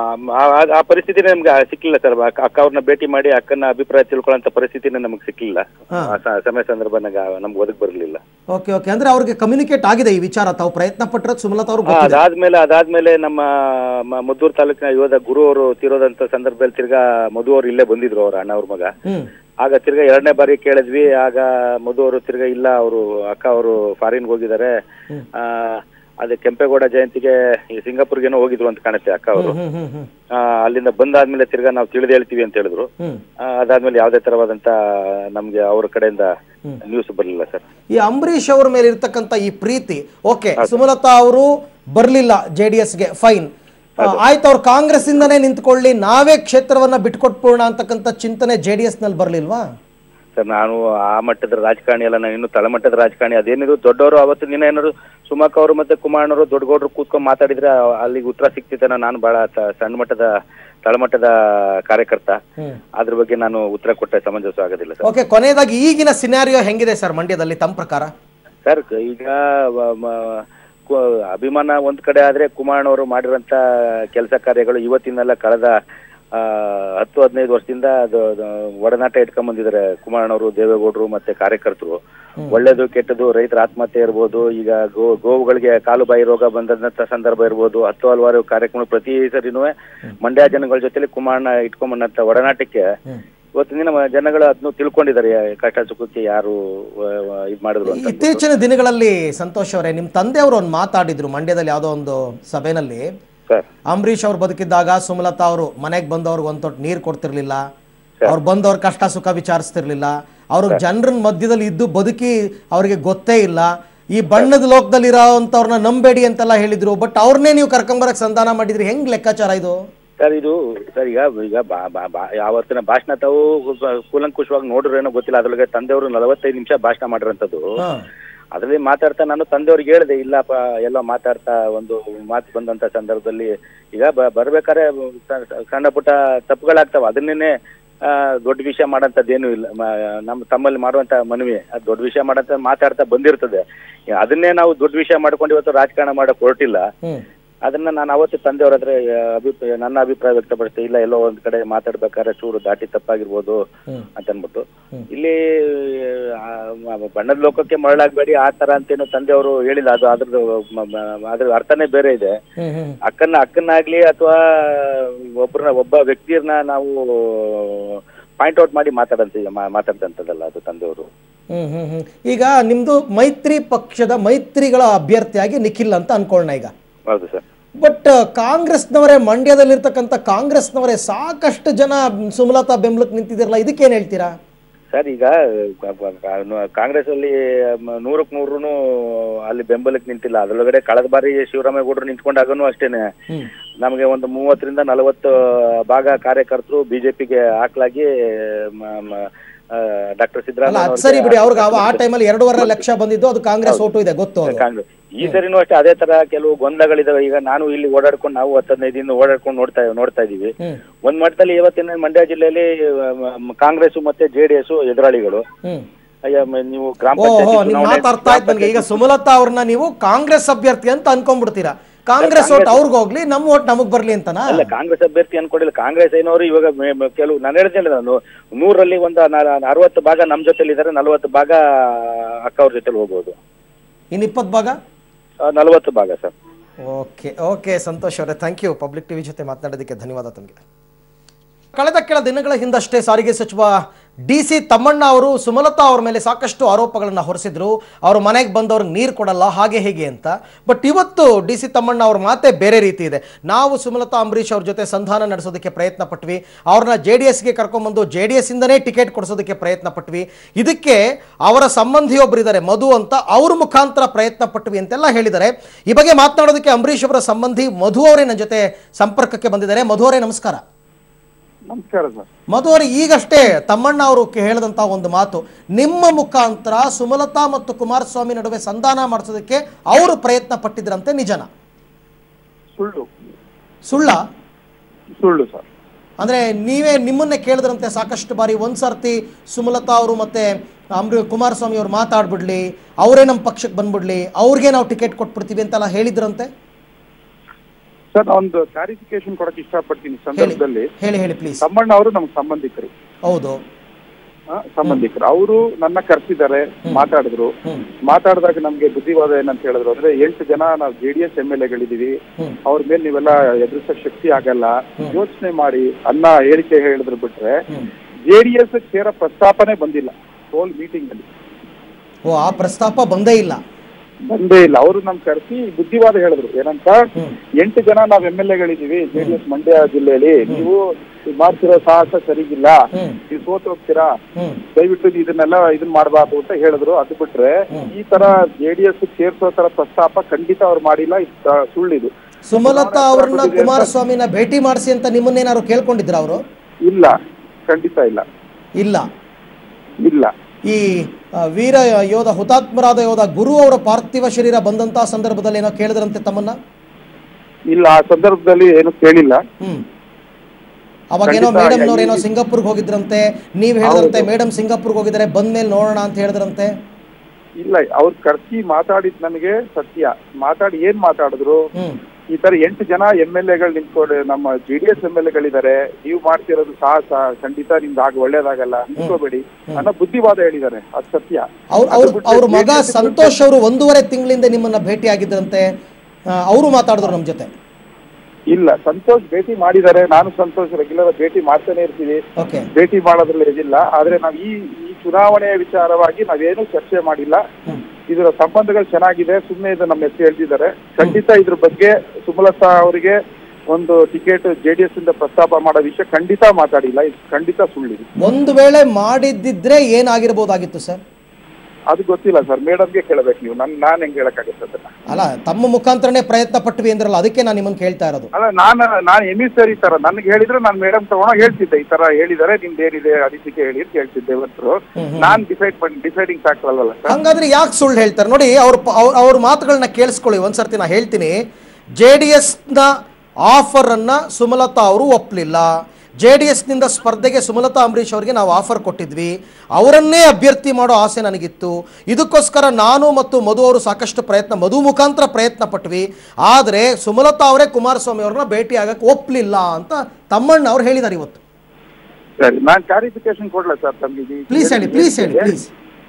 ಆ- ಆ- ಆ ಪರಿಸ್ಥಿತಿನೇ ನಮ್ಗೆ ಸಿಕ್ಕಿಲ್ಲ ಸರ್ ಅಕ್ಕ ಅಕ್ಕ ಅವ್ರನ್ನ ಭೇಟಿ ಮಾಡಿ ಅಕ್ಕನ ಅಭಿಪ್ರಾಯ ತಿಳ್ಕೊಳ್ಳೋಂಥ ಪರಿಸ್ಥಿತಿನೇ ನಮಗೆ ಸಿಕ್ಕಿಲ್ಲ ಹಾ. ಆ ಸ- ಸಮಯ ಸಂದರ್ಭನಾಗ ನಮ್ಗೆ ಒದಗಿ ಬರಲಿಲ್ಲ ಓಕೆ ಓಕೆ ಅಂದ್ರೆ ಅವ್ರಿಗೆ ಕಮ್ಯುನಿಕೇಟ್ ಆಗಿದೆ ಈ ವಿಚಾರ ತಾವು ಪ್ರಯತ್ನ ಪಟ್ಟರೆ ಸುಮಲತಾ ಅವರು ಗೊತ್ತಿದೆ ಅದಾದ್ಮೇಲೆ ಅದಾದ್ಮೇಲೆ ನಮ್ಮ ಮ- ಮದ್ದೂರು ತಾಲೂಕಿನ ಯೋಧ ಗುರು ಅವರು ತೀರೋದಂತ ಸಂದರ್ಭದಲ್ಲಿ ತಿರ್ಗಾ ಮಧು ಅವರು ಇಲ್ಲೇ ಬಂದಿದ್ರು ಅವ್ರ ಅಣ್ಣ ಅವ್ರ ಮಗ ಹ್ಮ್ ಆಗ ತಿರ್ಗಾ ಎರಡನೇ ಬಾರಿ ಕೇಳಿದ್ವಿ ಆಗ ಮಧು ಅವರು ತಿರ್ಗಾ ಇಲ್ಲ ಅವರು ಅಕ್ಕ ಅವರು ಫಾರಿನ್ಗೆ ಹೋಗಿದ್ದಾರೆ ಆ, ಅದೇ ಕೆಂಪೇಗೌಡ ಜಯಂತಿಗೆ ಈ ಸಿಂಗಾಪುರ್ಗೇನೋ ಹೋಗಿದ್ರು ಅಂತ ಕಾಣುತ್ತೆ ಅಕ್ಕ ಅವರು ಹ್ಮ್ ಹ್ಮ್ ಹ್ಮ್ ಆ, ಅಲ್ಲಿಂದ ಬಂದಾದ್ಮೇಲೆ ತಿರ್ಗಾ ನಾವು ತಿಳಿದು ಹೇಳ್ತೀವಿ ಅಂತ ಹೇಳಿದ್ರು ಹ್ಮ್ ಆ, ಅದಾದ್ಮೇಲೆ ಯಾವುದೇ ತರವಾದಂತ ನಮ್ಗೆ ಅವ್ರ ಕಡೆಯಿಂದ ನ್ಯೂಸ್ ಬರಲಿಲ್ಲ ಸರ್ ಈ ಅಂಬರೀಶ್ ಅವ್ರ ಮೇಲೆ ಇರ್ತಕ್ಕಂಥ ಈ ಪ್ರೀತಿ ಓಕೆ ಸುಮಲತಾ ಅವರು ಬರ್ಲಿಲ್ಲ ಜೆ ಡಿ ಎಸ್ಗೆ ಫೈನ್ ಆಯ್ತು ಅವ್ರು ಕಾಂಗ್ರೆಸ್ ಇಂದನೇ ನಿಂತ್ಕೊಳ್ಳಿ ನಾವೇ ಕ್ಷೇತ್ರವನ್ನ ಬಿಟ್ಕೊಟ್ಬೋಣ ಅಂತಕ್ಕಂಥ ಚಿಂತನೆ ಜೆ ಡಿ ಎಸ್ ನಲ್ಲಿ ಬರ್ಲಿಲ್ವಾ ಸರ್ ನಾನು ಆ ಮಟ್ಟದ ರಾಜಕಾರಣಿ ಅಲ್ಲ ನಾನು ಇನ್ನು ತಳಮಟ್ಟದ ರಾಜಕಾರಣಿ ಅದೇನಿದ್ರು ದೊಡ್ಡವರು ಅವತ್ತು ದಿನ ಏನಾದ್ರು ಸುಮಕ್ ಅವರು ಮತ್ತೆ ಕುಮಾರಣ್ಣವರು ದೊಡ್ಡಗೌಡರು ಕೂತ್ಕೊಂಡು ಮಾತಾಡಿದ್ರೆ ಆ- ಅಲ್ಲಿಗೆ ಉತ್ತರ ಸಿಕ್ತಿದ್ದೇನೋ ನಾನು ಬಹಳ ತ- ಸಣ್ಣ ಮಟ್ಟದ ತಳಮಟ್ಟದ ಕಾರ್ಯಕರ್ತ ಹ್ಮ್. ಅದ್ರ ಬಗ್ಗೆ ನಾನು ಉತ್ತರ ಕೊಟ್ಟರೆ ಸಮಂಜಸ ಆಗೋದಿಲ್ಲ ಸರ್ ಓಕೆ ಕೊನೆಯದಾಗಿ ಈಗಿನ ಸಿನಾರಿಯೋ ಹೆಂಗಿದೆ ಸರ್ ಮಂಡ್ಯದಲ್ಲಿ ತಮ್ಮ ಪ್ರಕಾರ ಸರ್ ಈಗ ವ- ಮ- ಕು- ಅಭಿಮಾನ ಒಂದ್ ಕಡೆ ಆದ್ರೆ ಕುಮಾರಣ್ಣವರು ಮಾಡಿರೋಂಥ ಕೆಲಸ ಕಾರ್ಯಗಳು ಇವತ್ತಿನೆಲ್ಲ ಕಳೆದ ಆ, ಹತ್ತು ಹದಿನೈದು ವರ್ಷದಿಂದ ಅದು ಅದು ಒಡನಾಟ ಇಟ್ಕೊಂಡ್ ಬಂದಿದ್ದಾರೆ ಕುಮಾರಣ್ಣವರು ದೇವೇಗೌಡರು ಮತ್ತೆ ಕಾರ್ಯಕರ್ತರು ಒಳ್ಳೇದು ಕೆಟ್ಟದು ರೈತರ ಆತ್ಮಹತ್ಯೆ ಇರ್ಬೋದು ಈಗ ಗೋ ಗೋವುಗಳಿಗೆ ಕಾಲು ಬಾಯಿ ರೋಗ ಬಂದಂತ ಸಂದರ್ಭ ಇರ್ಬೋದು ಹತ್ತು ಹಲವಾರು ಕಾರ್ಯಕ್ರಮ ಪ್ರತಿ ಸರಿನೂ ಮಂಡ್ಯ ಜನಗಳ ಜೊತೆಲಿ ಕುಮಾರಣ್ಣ ಇಟ್ಕೊಂಬಂದಂತ ಒಡನಾಟಕ್ಕೆ ಇವತ್ತಿನ ದಿನ ಮ- ಜನಗಳು ಅದನ್ನು ತಿಳ್ಕೊಂಡಿದ್ದಾರೆ ಕಷ್ಟ ಸುಖಕ್ಕೆ ಯಾರು ವ- ವ- ಇದ್ ಮಾಡಿದ್ರು ಅಂತ ಇತ್ತೀಚಿನ ದಿನಗಳಲ್ಲಿ ಸಂತೋಷ್ ಅವರೇ ನಿಮ್ಮ ತಂದೆಯವರು ಒಂದು ಮಾತಾಡಿದ್ರು ಮಂಡ್ಯದಲ್ಲಿ ಯಾವುದೋ ಒಂದು ಸಭೆನಲ್ಲಿ ಸರ್ ಅಂಬರೀಷ್ ಅವ್ರು ಬದುಕಿದ್ದಾಗ ಸುಮಲತಾ ಅವರು ಮನೆಗೆ ಬಂದವ್ರಿಗೆ ಒಂದು ತೊಟ್ಟು ನೀರು ಕೊಡ್ತಿರ್ಲಿಲ್ಲ ಅವ್ರು ಬಂದವ್ರ ಕಷ್ಟ ಸುಖ ವಿಚಾರಿಸ್ತಿರ್ಲಿಲ್ಲ ಅವ್ರಿಗೆ ಜನರ ಮಧ್ಯದಲ್ಲಿ ಇದ್ದು ಬದುಕಿ ಅವ್ರಿಗೆ ಗೊತ್ತೇ ಇಲ್ಲ ಈ ಬಣ್ಣದ ಲೋಕದಲ್ಲಿ ಇರೋಂಥವ್ರನ್ನ ನಂಬೇಡಿ ಅಂತೆಲ್ಲ ಹೇಳಿದ್ರು ಬಟ್ ಅವ್ರನ್ನೇ ನೀವು ಕರ್ಕೊಂಬರಕ್ ಸಂಧಾನ ಮಾಡಿದ್ರಿ ಹೆಂಗ್ ಲೆಕ್ಕಾಚಾರ ಇದು ಸರ್ ಇದು ಸರ್ ಈಗ ಈಗ ಬಾ- ಬಾ- ಬಾ- ಯಾವತ್ತಿನ ಭಾಷಣ ತಾವು ಕೂಲಂಕುಷವಾಗಿ ನೋಡ್ರೇನೋ ಗೊತ್ತಿಲ್ಲ ಅದ್ರೊಳಗೆ ತಂದೆಯವರು ನಲವತ್ತೈದು ನಿಮಿಷ ಭಾಷಣ ಮಾಡಿರೋಂಥದ್ದು ಹಾ ಅದರಲ್ಲಿ ಮಾತಾಡ್ತಾ ನಾನು ತಂದೆಯವ್ರಿಗೆ ಹೇಳಿದೆ ಇಲ್ಲಪ್ಪ ಎಲ್ಲ ಮಾತಾಡ್ತಾ ಒಂದು ಮಾತು ಬಂದಂತ ಸಂದರ್ಭದಲ್ಲಿ ಈಗ ಬ- ಬರ್ಬೇಕಾದ್ರೆ ಸ- ಸ- ಸಣ್ಣ ಪುಟ್ಟ ತಪ್ಪುಗಳಾಗ್ತಾವ ಅದನ್ನೇ ಆ, ದೊಡ್ಡ ವಿಷಯ ಮಾಡೋಂಥದ್ದೇನು ಇಲ್ಲ ಮ- ನಮ್ಮ ತಮ್ಮಲ್ಲಿ ಮಾಡುವಂತ ಮನವಿ ಅದು ದೊಡ್ಡ ವಿಷಯ ಮಾಡಂತ ಮಾತಾಡ್ತಾ ಬಂದಿರ್ತದೆ ಅದನ್ನೇ ನಾವು ದೊಡ್ಡ ವಿಷಯ ಮಾಡ್ಕೊಂಡು ಇವತ್ತು ರಾಜಕಾರಣ ಮಾಡಕ್ ಹೊರಟಿಲ್ಲ ಹ್ಮ್ ಅದನ್ನ ನಾನು ಅವತ್ತು ತಂದೆಯವ್ರ ಹತ್ರ ಆ, ಅಭಿಪ್ರಾಯ ನನ್ನ ಅಭಿಪ್ರಾಯ ವ್ಯಕ್ತಪಡಿಸ್ತೆ ಇಲ್ಲ ಎಲ್ಲೋ ಒಂದ್ ಕಡೆ ಮಾತಾಡ್ಬೇಕಾದ್ರೆ ಚೂರು ದಾಟಿ ತಪ್ಪಾಗಿರ್ಬೋದು ಹ್ಮ್. ಅಂತ ಅನ್ಬಿಟ್ಟು ಇಲ್ಲಿ ಆ, ಮ- ಬಣ್ಣದ ಲೋಕಕ್ಕೆ ಮರಳಾಗ್ಬೇಡಿ ಆ ತರ ಅಂತೇನು ತಂದೆಯವರು ಹೇಳಿಲ್ಲ ಅದು ಅದ್ರದ್ದು ಮ- ಮ- ಅದ್ರ ಅರ್ಥನೇ ಬೇರೆ ಇದೆ ಹ್ಮ್ ಹ್ಮ್ ಅಕ್ಕನ್ನ ಅಕ್ಕನ್ನಾಗ್ಲಿ ಅಥವಾ ಒಬ್ಬರನ್ನ ಒಬ್ಬ ವ್ಯಕ್ತಿಯನ್ನ ನಾವು ಪಾಯಿಂಟ್ ಔಟ್ ಮಾಡಿ ಮಾತಾಡಂತ ಮಾತಾಡ್ದಂಥದ್ದಲ್ಲ ಅದು ತಂದೆಯವರು ಹ್ಮ್ ಹ್ಮ್ ಹ್ಮ್ ಈಗ ನಿಮ್ದು ಮೈತ್ರಿ ಪಕ್ಷದ ಮೈತ್ರಿಗಳ ಅಭ್ಯರ್ಥಿಯಾಗಿ ನಿಖಿಲ್ ಅಂತ ಅನ್ಕೊಳ್ಳೋಣ ಈಗ ಹೌದು ಸರ್ ಬಟ್ ಕಾಂಗ್ರೆಸ್ನವರೇ ಮಂಡ್ಯದಲ್ಲಿರ್ತಕ್ಕಂಥ ಕಾಂಗ್ರೆಸ್ನವರೇ ಸಾಕಷ್ಟು ಜನ ಸುಮಲತಾ ಬೆಂಬಲಕ್ಕೆ ನಿಂತಿದ್ದೀರಲ್ಲ ಇದಕ್ಕೇನು ಹೇಳ್ತೀರಾ ಸರ್ ಈಗ ಕ- ಕ- ಕ- ಕಾಂಗ್ರೆಸ್ ಅಲ್ಲಿ ಮ- ನೂರಕ್ಕೆ ನೂರು ಅಲ್ಲಿ ಬೆಂಬಲಕ್ಕೆ ನಿಂತಿಲ್ಲ ಅದ್ರೊಳಗಡೆ ಕಳೆದ ಬಾರಿ ಶಿವರಾಮೇಗೌಡರು ನಿಂತ್ಕೊಂಡಾಗನು ಅಷ್ಟೇನೆ ನಮಗೆ ಒಂದು ಮೂವತ್ತರಿಂದ ನಲವತ್ತು ಭಾಗ ಕಾರ್ಯಕರ್ತರು ಬಿಜೆಪಿಗೆ ಹಾಕ್ಲಾಗಿ ಡಾಕ್ಟರ್ ಅಲ್ಲ ಅದು ಸರಿ ಬಿಡಿ ಅವ್ರಿಗೆ ಆ ಟೈಮಲ್ಲಿ ಎರಡೂವರೆ ಲಕ್ಷ ಬಂದಿದ್ದು ಅದು ಕಾಂಗ್ರೆಸ್ ಓಟು ಇದೆ ಗೊತ್ತು ಅದು ಕಾಂಗ್ರೆಸ್ ಈ ಸರಿನೂ ಅಷ್ಟೇ ಅದೇ ತರ ಕೆಲವು ಗೊಂದಲಗಳಿದಾವೆ ಈಗ ನಾನು ಇಲ್ಲಿ ಓಡಾಡ್ಕೊಂಡು ನಾವು ಹತ್ತು ಹದಿನೈದು ದಿನ ಓಡಾಡ್ಕೊಂಡು ನೋಡ್ತಾ ನೋಡ್ತಾ ಇದೀವಿ ಹ್ಮ್ ಒಂದ್ ಮಟ್ಟದಲ್ಲಿ ಇವತ್ತಿನ ಮಂಡ್ಯ ಜಿಲ್ಲೆಯಲ್ಲಿ ಕಾಂಗ್ರೆಸ್ ಮತ್ತೆ ಜೆಡಿಎಸ್ ಎದುರಾಳಿಗಳು ಹ್ಮ್ ಅಯ್ಯ, ಮ- ನೀವು ಗ್ರಾಮ ಓಹೋ ಪಂಚಾಯತಿ ನಿಮ್ ಮಾತು ಅರ್ಥ ಆಯ್ತು ನನಗೆ ಈಗ ಸುಮಲತಾ ಅವ್ರನ್ನ ನೀವು ಕಾಂಗ್ರೆಸ್ ಅಭ್ಯರ್ಥಿ ಅಂತ ಅನ್ಕೊಂಡ್ಬಿಡ್ತೀರಾ ಕಾಂಗ್ರೆಸ್ ಓಟ್ ಅವ್ರಿಗೆ ಹೋಗ್ಲಿ ನಮ್ಮ ಓಟ್ ನಮಗ್ ಬರ್ಲಿ ಅಂತನಾ ಅಲ್ಲ ಕಾಂಗ್ರೆಸ್ ಅಭ್ಯರ್ಥಿ ಅನ್ಕೊಂಡಿಲ್ಲ ಕಾಂಗ್ರೆಸ್ ಏನವರು ಇವಾಗ ಮೆ- ಮೆ- ಕೆಲವು ನಾನು ಹೇಳ್ತೇನೆ ನಾನು ನೂರಲ್ಲಿ ಒಂದು ಅರವತ್ತು ಭಾಗ ನಮ್ ಜೊತೆಲಿ ಇದಾರೆ ನಲವತ್ತು ಭಾಗ ಅಕ್ಕ ಅವ್ರ ಜೊತೆಲಿ ಹೋಗ್ಬೋದು ಇನ್ ಇಪ್ಪತ್ತು ಭಾಗ ನಲವತ್ತು ಭಾಗ ಸರ್ ಓಕೆ ಓಕೆ ಸಂತೋಷ್ ಅವರೇ ಥ್ಯಾಂಕ್ ಯು ಪಬ್ಲಿಕ್ ಟಿವಿ ಜೊತೆ ಮಾತನಾಡೋದಕ್ಕೆ ಧನ್ಯವಾದ ತಮಗೆ ಕಳೆದ ಕೆಲ ದಿನಗಳ ಹಿಂದಷ್ಟೇ ಸಾರಿಗೆ ಸಚಿವ ಡಿ ಸಿ ತಮ್ಮಣ್ಣ ಅವರು ಸುಮಲತಾ ಅವ್ರ ಮೇಲೆ ಸಾಕಷ್ಟು ಆರೋಪಗಳನ್ನು ಹೊರಿಸಿದ್ರು ಅವ್ರ ಮನೆಗೆ ಬಂದವ್ರಿಗೆ ನೀರು ಕೊಡಲ್ಲ ಹಾಗೆ ಹೇಗೆ ಅಂತ ಬಟ್ ಇವತ್ತು ಡಿ ಸಿ ತಮ್ಮಣ್ಣ ಅವ್ರ ಮಾತೆ ಬೇರೆ ರೀತಿ ಇದೆ ನಾವು ಸುಮಲತಾ ಅಂಬರೀಷ್ ಅವ್ರ ಜೊತೆ ಸಂಧಾನ ನಡೆಸೋದಕ್ಕೆ ಪ್ರಯತ್ನ ಪಟ್ವಿ ಅವ್ರನ್ನ ಜೆ ಡಿ ಎಸ್ಗೆ ಕರ್ಕೊಂಬಂದು ಜೆ ಡಿ ಎಸ್ ಇಂದನೇ ಟಿಕೆಟ್ ಕೊಡಿಸೋದಕ್ಕೆ ಪ್ರಯತ್ನ ಪಟ್ವಿ ಇದಕ್ಕೆ ಅವರ ಸಂಬಂಧಿಯೊಬ್ಬರು ಇದ್ದಾರೆ ಮಧು ಅಂತ ಅವ್ರ ಮುಖಾಂತರ ಪ್ರಯತ್ನ ಪಟ್ವಿ ಅಂತೆಲ್ಲ ಹೇಳಿದ್ದಾರೆ ಈ ಬಗ್ಗೆ ಮಾತನಾಡೋದಕ್ಕೆ ಅಂಬರೀಷ್ ಅವರ ಸಂಬಂಧಿ ಮಧು ಅವರೇ ನನ್ನ ಜೊತೆ ಸಂಪರ್ಕಕ್ಕೆ ಬಂದಿದ್ದಾರೆ ಮಧು ಅವರೇ ನಮಸ್ಕಾರ ನಮಸ್ಕಾರ ಸರ್ ಮಧು ಅವರು ಈಗಷ್ಟೇ ತಮ್ಮಣ್ಣ ಅವರು ಹೇಳಿದಂಥ ಒಂದು ಮಾತು ನಿಮ್ಮ ಮುಖಾಂತರ ಸುಮಲತಾ ಮತ್ತು ಕುಮಾರಸ್ವಾಮಿ ನಡುವೆ ಸಂಧಾನ ಮಾಡಿಸೋದಕ್ಕೆ ಅವರು ಪ್ರಯತ್ನ ಪಟ್ಟಿದ್ರಂತೆ ನಿಜನ ಸುಳ್ಳು ಸುಳ್ಳ ಸುಳ್ಳು ಸರ್ ಅಂದ್ರೆ ನೀವೇ ನಿಮ್ಮನ್ನೇ ಕೇಳಿದ್ರಂತೆ ಸಾಕಷ್ಟು ಬಾರಿ ಒಂದ್ ಸರ್ತಿ ಸುಮಲತಾ ಅವರು ಮತ್ತೆ ಅಂಬ್ರಿ ಕುಮಾರಸ್ವಾಮಿ ಅವರು ಮಾತಾಡ್ಬಿಡ್ಲಿ ಅವರೇ ನಮ್ಮ ಪಕ್ಷಕ್ಕೆ ಬಂದ್ಬಿಡ್ಲಿ ಅವ್ರಿಗೆ ನಾವು ಟಿಕೆಟ್ ಕೊಟ್ಬಿಡ್ತೀವಿ ಅಂತೆಲ್ಲ ಹೇಳಿದ್ರಂತೆ ಸರ್ ಒಂದು ಕ್ಲಾರಿಫಿಕೇಶನ್ ಕೊಡಕ್ಕೆ ಇಷ್ಟಪಡ್ತೀನಿ ಈ ಹೇಳಿ ಸಂದರ್ಭದಲ್ಲಿ ಹೇಳಿ ಹೇಳಿ ಪ್ಲೀಸ್ ತಮ್ಮಣ್ಣ ಅವರು ನಮ್ಮ ಸಂಬಂಧಿಕರು ಹೌದು ಆ, ಸಂಬಂಧಿಕರು ಅವರು ನನ್ನ ಕರೆಸಿದ್ದಾರೆ ಮಾತಾಡಿದ್ರು ಹ್ಮ್ ಮಾತಾಡಿದಾಗ ನಮ್ಗೆ ಬುದ್ಧಿವಾದ ಏನಂತ ಹೇಳಿದ್ರು ಅಂದ್ರೆ ಎಂಟು ಜನ ನಾವು J D S M L ಎಗಳಿದೀವಿ ಹ್ಮ್ ಅವ್ರ ಮೇಲೆ ನೀವೆಲ್ಲ ಎದುರಿಸೋ ಶಕ್ತಿ ಆಗಲ್ಲ ಯೋಚನೆ ಮಾಡಿ ಅನ್ನ ಹೇಳಿಕೆ ಹೇಳಿದ್ರು ಬಿಟ್ರೆ ಹ್ಮ್ ಜೆ ಡಿ ಎಸ್ ಸೇರೋ ಪ್ರಸ್ತಾಪನೆ ಬಂದಿಲ್ಲ ಹೋಲ್ ಮೀಟಿಂಗ್ ಅಲ್ಲಿ ಓ ಆ ಪ್ರಸ್ತಾಪ ಬಂದೇ ಇಲ್ಲ ಬಂದೇ ಇಲ್ಲ ಅವರು ನಮ್ ಕರೆಸಿ ಬುದ್ಧಿವಾದ ಹೇಳಿದ್ರು ಏನಂತ ಹ್ಮ್ ಎಂಟು ಜನ ನಾವ್ ಎಂ ಎಲ್ ಎಗಳಿದೀವಿ ಜೆಡಿಎಸ್ ಮಂಡ್ಯ ಜಿಲ್ಲೆಯಲ್ಲಿ ನೀವು ಮಾಡ್ತಿರೋ ಸಾಹಸ ಸರಿಗಿಲ್ಲ ಹ್ಮ್ ನೀವು ಸೋತ್ ಹೋಗ್ತೀರಾ ಹ್ಮ್ ದಯವಿಟ್ಟು ಇದನ್ನೆಲ್ಲ ಇದನ್ನ ಮಾಡಬಾರ್ದು ಅಂತ ಹೇಳಿದ್ರು ಅದು ಬಿಟ್ರೆ ಈ ತರ ಜೆಡಿಎಸ್ ಸೇರ್ಸೋ ತರ ಪ್ರಸ್ತಾಪ ಖಂಡಿತ ಅವ್ರು ಮಾಡಿಲ್ಲ ಇದು ತ- ಸುಳ್ಳಿದು ಸುಮಲತಾ ಅವ್ರನ್ನ ಕುಮಾರಸ್ವಾಮಿನ ಭೇಟಿ ಮಾಡಿಸಿ ಅಂತ ನಿಮ್ಮನ್ನೇನಾದ್ರು ಕೇಳ್ಕೊಂಡಿದ್ರ ಅವರು ಇಲ್ಲ ಖಂಡಿತ ಇಲ್ಲ ಇಲ್ಲ ಇಲ್ಲ ಈ ಆ, ವೀರ ಯೋಧ ಹುತಾತ್ಮರಾದ ಯೋಧ ಗುರು ಅವರ ಪಾರ್ಥಿವ ಶರೀರ ಬಂದಂತಹ ಸಂದರ್ಭದಲ್ಲಿ ಏನೋ ಕೇಳಿದ್ರಂತೆ ತಮ್ಮನ್ನ ಇಲ್ಲ ಆ ಸಂದರ್ಭದಲ್ಲಿ ಏನು ಕೇಳಿಲ್ಲ ಹ್ಮ್ ಅವಾಗೇನೋ ಖಂಡಿತ ಮೇಡಮ್ನವ್ರು ಏನೋ ಈ- ಸಿಂಗಾಪುರ್ಗೆ ಹೋಗಿದ್ರಂತೆ ನೀವ್ ಹೇಳಿದ್ರಂತೆ ಮೇಡಮ್ ಸಿಂಗಾಪುರ್ಗೆ ಹೋಗಿದ್ದಾರೆ ಬಂದ್ಮೇಲೆ ನೋಡೋಣ ಅಂತ ಹೇಳಿದ್ರಂತೆ ಇಲ್ಲ ಅವ್ರು ಕರ್ಸಿ ಮಾತಾಡಿದ್ ನನಗೆ ಸತ್ಯ ಮಾತಾಡಿ ಏನ್ ಮಾತಾಡಿದ್ರು ಹ್ಮ್ ಈ ತರ ಎಂಟು ಜನ ಎಂ ಎಲ್ ಎಗಳು ನಿಂತ್ಕೊಂಡು ನಮ್ಮ J D S M L ಎಗಳಿದ್ದಾರೆ ನೀವು ಮಾಡ್ತಿರೋದು ಸಾಹಸ ಖಂಡಿತ ನಿಮ್ದು ಆಗ ಒಳ್ಳೇದಾಗಲ್ಲ ನಿಂತ್ಕೋಬೇಡಿ ಅನ್ನೋ ಬುದ್ಧಿವಾದ ಹೇಳಿದ್ದಾರೆ ಅದು ಸತ್ಯ ಅವ್ರ ಅದು ಅವ್ರ ಬಿಟ್ರೆ ಅವ್ರ ಮಗ JDS ಸಂತೋಷ್ ಅವರು ಒಂದೂವರೆ ತಿಂಗಳಿಂದ ನಿಮ್ಮನ್ನ ಭೇಟಿ ಆಗಿದ್ರಂತೆ ಅವರು ಮಾತಾಡಿದ್ರು ನಮ್ಮ ಜೊತೆ ಇಲ್ಲ ಸಂತೋಷ್ ಭೇಟಿ ಮಾಡಿದ್ದಾರೆ ನಾನು ಸಂತೋಷ್ ರೆಗ್ಯುಲರ್ ಭೇಟಿ ಮಾಡ್ತಾನೆ ಇರ್ತೀವಿ ಓಕೆ ಭೇಟಿ ಮಾಡೋದ್ರಲ್ಲಿ ಇದಿಲ್ಲ ಆದ್ರೆ ನಾವ್ ಈ ಈ ಚುನಾವಣೆಯ ವಿಚಾರವಾಗಿ ನಾವೇನು ಚರ್ಚೆ ಮಾಡಿಲ್ಲ ಹ್ಮ್. ಇದರ ಸಂಬಂಧಗಳು ಚೆನ್ನಾಗಿದೆ ಸುಮ್ಮನೆ ಇದು ನಮ್ಮ ಹೆಸರು ಹೇಳ್ತಿದ್ದಾರೆ ಖಂಡಿತ ಇದ್ರ ಬಗ್ಗೆ ಸುಮಲತಾ ಅವರಿಗೆ ಒಂದು ಟಿಕೆಟ್ ಜೆಡಿಎಸ್ ಇಂದ ಪ್ರಸ್ತಾಪ ಮಾಡೋ ವಿಷಯ ಖಂಡಿತ ಮಾತಾಡಿಲ್ಲ ಇದು ಖಂಡಿತ ಸುಳ್ಳಿದೆ ಒಂದು ವೇಳೆ ಮಾಡಿದ್ದಿದ್ರೆ ಏನಾಗಿರ್ಬೋದಾಗಿತ್ತು ಸರ್ ಅದು ಗೊತ್ತಿಲ್ಲ ಸರ್ ಮೇಡಮ್ಗೆ ಕೇಳಬೇಕು ನೀವು ನನ್ ನಾನ್ ಹೆಂಗ್ ಹೇಳಕ್ಕಾಗತ್ತೆ ಅದನ್ನ ಅಲ್ಲ ತಮ್ಮ ಮುಖಾಂತರನೇ ಪ್ರಯತ್ನ ಪಟ್ವಿ ಅಂದ್ರಲ್ಲ ಅದಕ್ಕೆ ನಾನು ನಿಮ್ಮನ್ನ ಕೇಳ್ತಾ ಇರೋದು ಅಲ್ಲ ನಾನು ನಾನು ಎಮಿಸರಿ ತರ ನನ್ಗೆ ಹೇಳಿದ್ರೆ ನಾನು ಮೇಡಮ್ ತಗೊಂಡೋಗಿ ಹೇಳ್ತಿದ್ದೆ ಈ ತರ ಹೇಳಿದ್ದಾರೆ ನಿಮ್ದು ಏನಿದೆ ಅನಿಸಿಕೆ ಹೇಳಿ ಅಂತ ಹೇಳ್ತಿದ್ದೆ ಇವತ್ತು ನಾನ್ ಡಿಸೈಡ್ ಮಾಡಿ ಡಿಸೈಡಿಂಗ್ ಫ್ಯಾಕ್ಟರ್ ಅಲ್ವಲ್ಲ ಸರ್ ಹಂಗಾದ್ರೆ ಯಾಕೆ ಸುಳ್ಳು ಹೇಳ್ತಾರೆ ನೋಡಿ ಅವ್ರ ಪ- ಅವ್ರ ಅವ್ರ ಮಾತುಗಳನ್ನ ಕೇಳಿಸ್ಕೊಳ್ಳಿ ಒಂದ್ಸರ್ತಿ ನಾ ಹೇಳ್ತೀನಿ ಜೆ ಡಿ ಎಸ್ನ ಆಫರನ್ನು ಸುಮಲತಾ ಅವರು ಒಪ್ಪಲಿಲ್ಲ ಜೆ ಡಿ ಎಸ್ನಿಂದ ಸ್ಪರ್ಧೆಗೆ ಸುಮಲತಾ ಅಂಬರೀಷ್ ಅವರಿಗೆ ನಾವು ಆಫರ್ ಕೊಟ್ಟಿದ್ವಿ ಅವರನ್ನೇ ಅಭ್ಯರ್ಥಿ ಮಾಡೋ ಆಸೆ ನನಗಿತ್ತು ಇದಕ್ಕೋಸ್ಕರ ನಾನು ಮತ್ತು ಮಧು ಅವರು ಸಾಕಷ್ಟು ಪ್ರಯತ್ನ ಮಧು ಮುಖಾಂತರ ಪ್ರಯತ್ನ ಪಟ್ವಿ ಆದರೆ ಸುಮಲತಾ ಅವರೇ ಕುಮಾರಸ್ವಾಮಿ ಅವ್ರನ್ನ ಭೇಟಿ ಆಗಕ್ಕೆ ಒಪ್ಪಲಿಲ್ಲ ಅಂತ ತಮ್ಮಣ್ಣ ಅವ್ರು ಹೇಳಿದ್ದಾರೆ ಇವತ್ತು ಸರಿ ನಾನು ಕ್ಲಾರಿಫಿಕೇಶನ್ ಕೊಡ್ಲಾ ಸರ್ ತಮಗೆ ಪ್ಲೀಸ್ ಹೇಳಿ ಪ್ಲೀಸ್ ಹೇಳಿ ಪ್ಲೀಸ್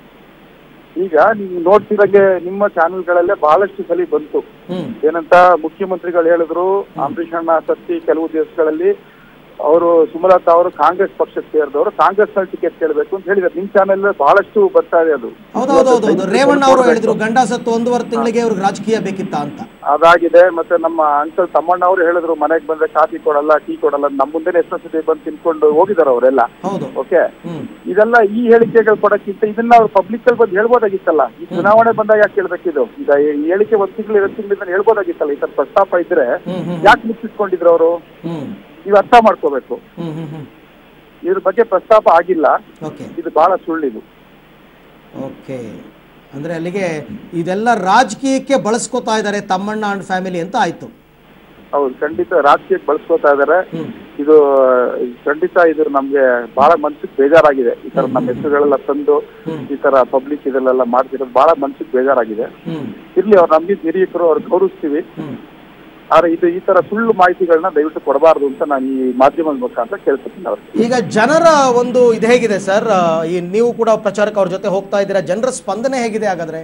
ಈಗ ನೀವು ನೋಡ್ತಿರಂಗೆ ನಿಮ್ಮ ಚಾನೆಲ್ಗಳಲ್ಲೇ ಬಹಳಷ್ಟು ಸಲ ಬಂತು ಹ್ಮ್ ಏನಂತ ಮುಖ್ಯಮಂತ್ರಿಗಳು ಹೇಳಿದ್ರು ಅಂಬರೀಷ್ ಅಣ್ಣ ಸತ್ತಿ ಕೆಲವು ದಿವಸಗಳಲ್ಲಿ ಅವರು ಸುಮಲತಾ ಅವರು ಕಾಂಗ್ರೆಸ್ ಪಕ್ಷಕ್ಕೆ ಸೇರಿದವರು ಕಾಂಗ್ರೆಸ್ ನಲ್ಲಿ ಟಿಕೆಟ್ ಕೇಳಬೇಕು ಅಂತ ಹೇಳಿದ್ರು ನಿಮ್ ಚಾನೆಲ್ ಬಹಳಷ್ಟು ಬರ್ತಾ ಇದೆ ಅದು ಹೌದೌದೌದು ರೇವಣ್ಣ ಅವರು ಹೇಳಿದ್ರು ಗಂಡ ಸತ್ತು ಒಂದೂವರೆ ತಿಂಗಳಿಗೆ ಅವ್ರಿಗೆ ರಾಜಕೀಯ ಬೇಕಿತ್ತ ಅಂತ ಅದಾಗಿದೆ ಮತ್ತೆ ನಮ್ಮ ಅಂಕಲ್ ತಮ್ಮಣ್ಣ ಅವರು ಹೇಳಿದ್ರು ಮನೆಗೆ ಬಂದ್ರೆ ಕಾಫಿ ಕೊಡಲ್ಲ ಟೀ ಕೊಡಲ್ಲ ನಮ್ಮ ಮುಂದೆನೆ ಎಷ್ಟೋ ಸತಿ ಬಂದು ತಿನ್ಕೊಂಡು ಹೋಗಿದಾರೆ ಅವರೆಲ್ಲ ಹೌದು ಓಕೆ ಹ್ಮ್ ಇದೆಲ್ಲ ಈ ಹೇಳಿಕೆಗಳು ಕೊಡಕ್ಕಿಂತ ಇದನ್ನ ಅವ್ರು ಪಬ್ಲಿಕ್ ಅಲ್ಲಿ ಬಂದು ಹೇಳ್ಬೋದಾಗಿತ್ತಲ್ಲ ಈ ಚುನಾವಣೆ ಬಂದಾಗ ಯಾಕೆ ಕೇಳ್ಬೇಕಿದು ಈಗ ಈ ಹೇಳಿಕೆ ಒಂದ್ ತಿಂಗಳು ಎರಡು ತಿಂಗಳಿಂದ ಹೇಳ್ಬೋದಾಗಿತ್ತಲ್ಲ ಈ ತರ ಪ್ರಸ್ತಾಪ ಇದ್ರೆ ಹ್ಮ್ ಹ್ಮ್ ಯಾಕೆ ಮುಚ್ಚಿಟ್ಕೊಂಡಿದ್ರು ಅವರು ಹ್ಮ್ ನೀವು ಅರ್ಥ ಮಾಡ್ಕೋಬೇಕು ಹ್ಮ್ ಹ್ಮ್ ಹ್ಮ್ ಇದ್ರ ಬಗ್ಗೆ ಪ್ರಸ್ತಾಪ ಆಗಿಲ್ಲ ಓಕೆ ಇದು ಬಹಳ ಸುಳ್ಳಿದು ಓಕೆ ಅಂದ್ರೆ ಅಲ್ಲಿಗೆ ಇದೆಲ್ಲ ರಾಜಕೀಯಕ್ಕೆ ಬಳಸ್ಕೊತಾ ಇದ್ದಾರೆ ತಮ್ಮಣ್ಣ ಅಂಡ್ ಫ್ಯಾಮಿಲಿ ಅಂತ ಆಯ್ತು ಹೌದು ಖಂಡಿತ ರಾಜಕೀಯಕ್ಕೆ ಬಳಸ್ಕೊತಾ ಇದಾರೆ ಹ್ಮ್. ಇದು ಖಂಡಿತ ಇದು ನಮ್ಗೆ ಬಹಳ ಮನ್ಸಿಗೆ ಬೇಜಾರಾಗಿದೆ ಈ ತರ ನಮ್ಮ ಹೆಸರುಗಳೆಲ್ಲ ತಂದು ಈ ತರ ಪಬ್ಲಿಕ್ ಇದೆಲ್ಲ ಮಾಡ್ತಿರೋದು ಬಹಳ ಮನ್ಸಿಗೆ ಬೇಜಾರಾಗಿದೆ ಹ್ಮ್ ಇರ್ಲಿ ಅವ್ರು ನಂಬಿದ ಹಿರಿಯಕರು ಅವ್ರು ಗೌರವಿಸ್ತೀವಿ ಹ್ಮ್ ಆದ್ರೆ ಇದು ಈ ತರ ಸುಳ್ಳು ಮಾಹಿತಿಗಳನ್ನ ದಯವಿಟ್ಟು ಕೊಡಬಾರ್ದು ಅಂತ ನಾನು ಈ ಮಾಧ್ಯಮದ ಮುಖಾಂತರ ಕೇಳ್ಕೊತೀನಿ ಅವ್ರಿಗೆ ಈಗ ಜನರ ಒಂದು ಇದು ಹೇಗಿದೆ ಸರ್ ಆ, ಈ ನೀವು ಕೂಡ ಪ್ರಚಾರಕ್ಕೆ ಅವ್ರ ಜೊತೆ ಹೋಗ್ತಾ ಇದ್ದೀರಾ ಜನರ ಸ್ಪಂದನೆ ಹೇಗಿದೆ ಹಾಗಾದ್ರೆ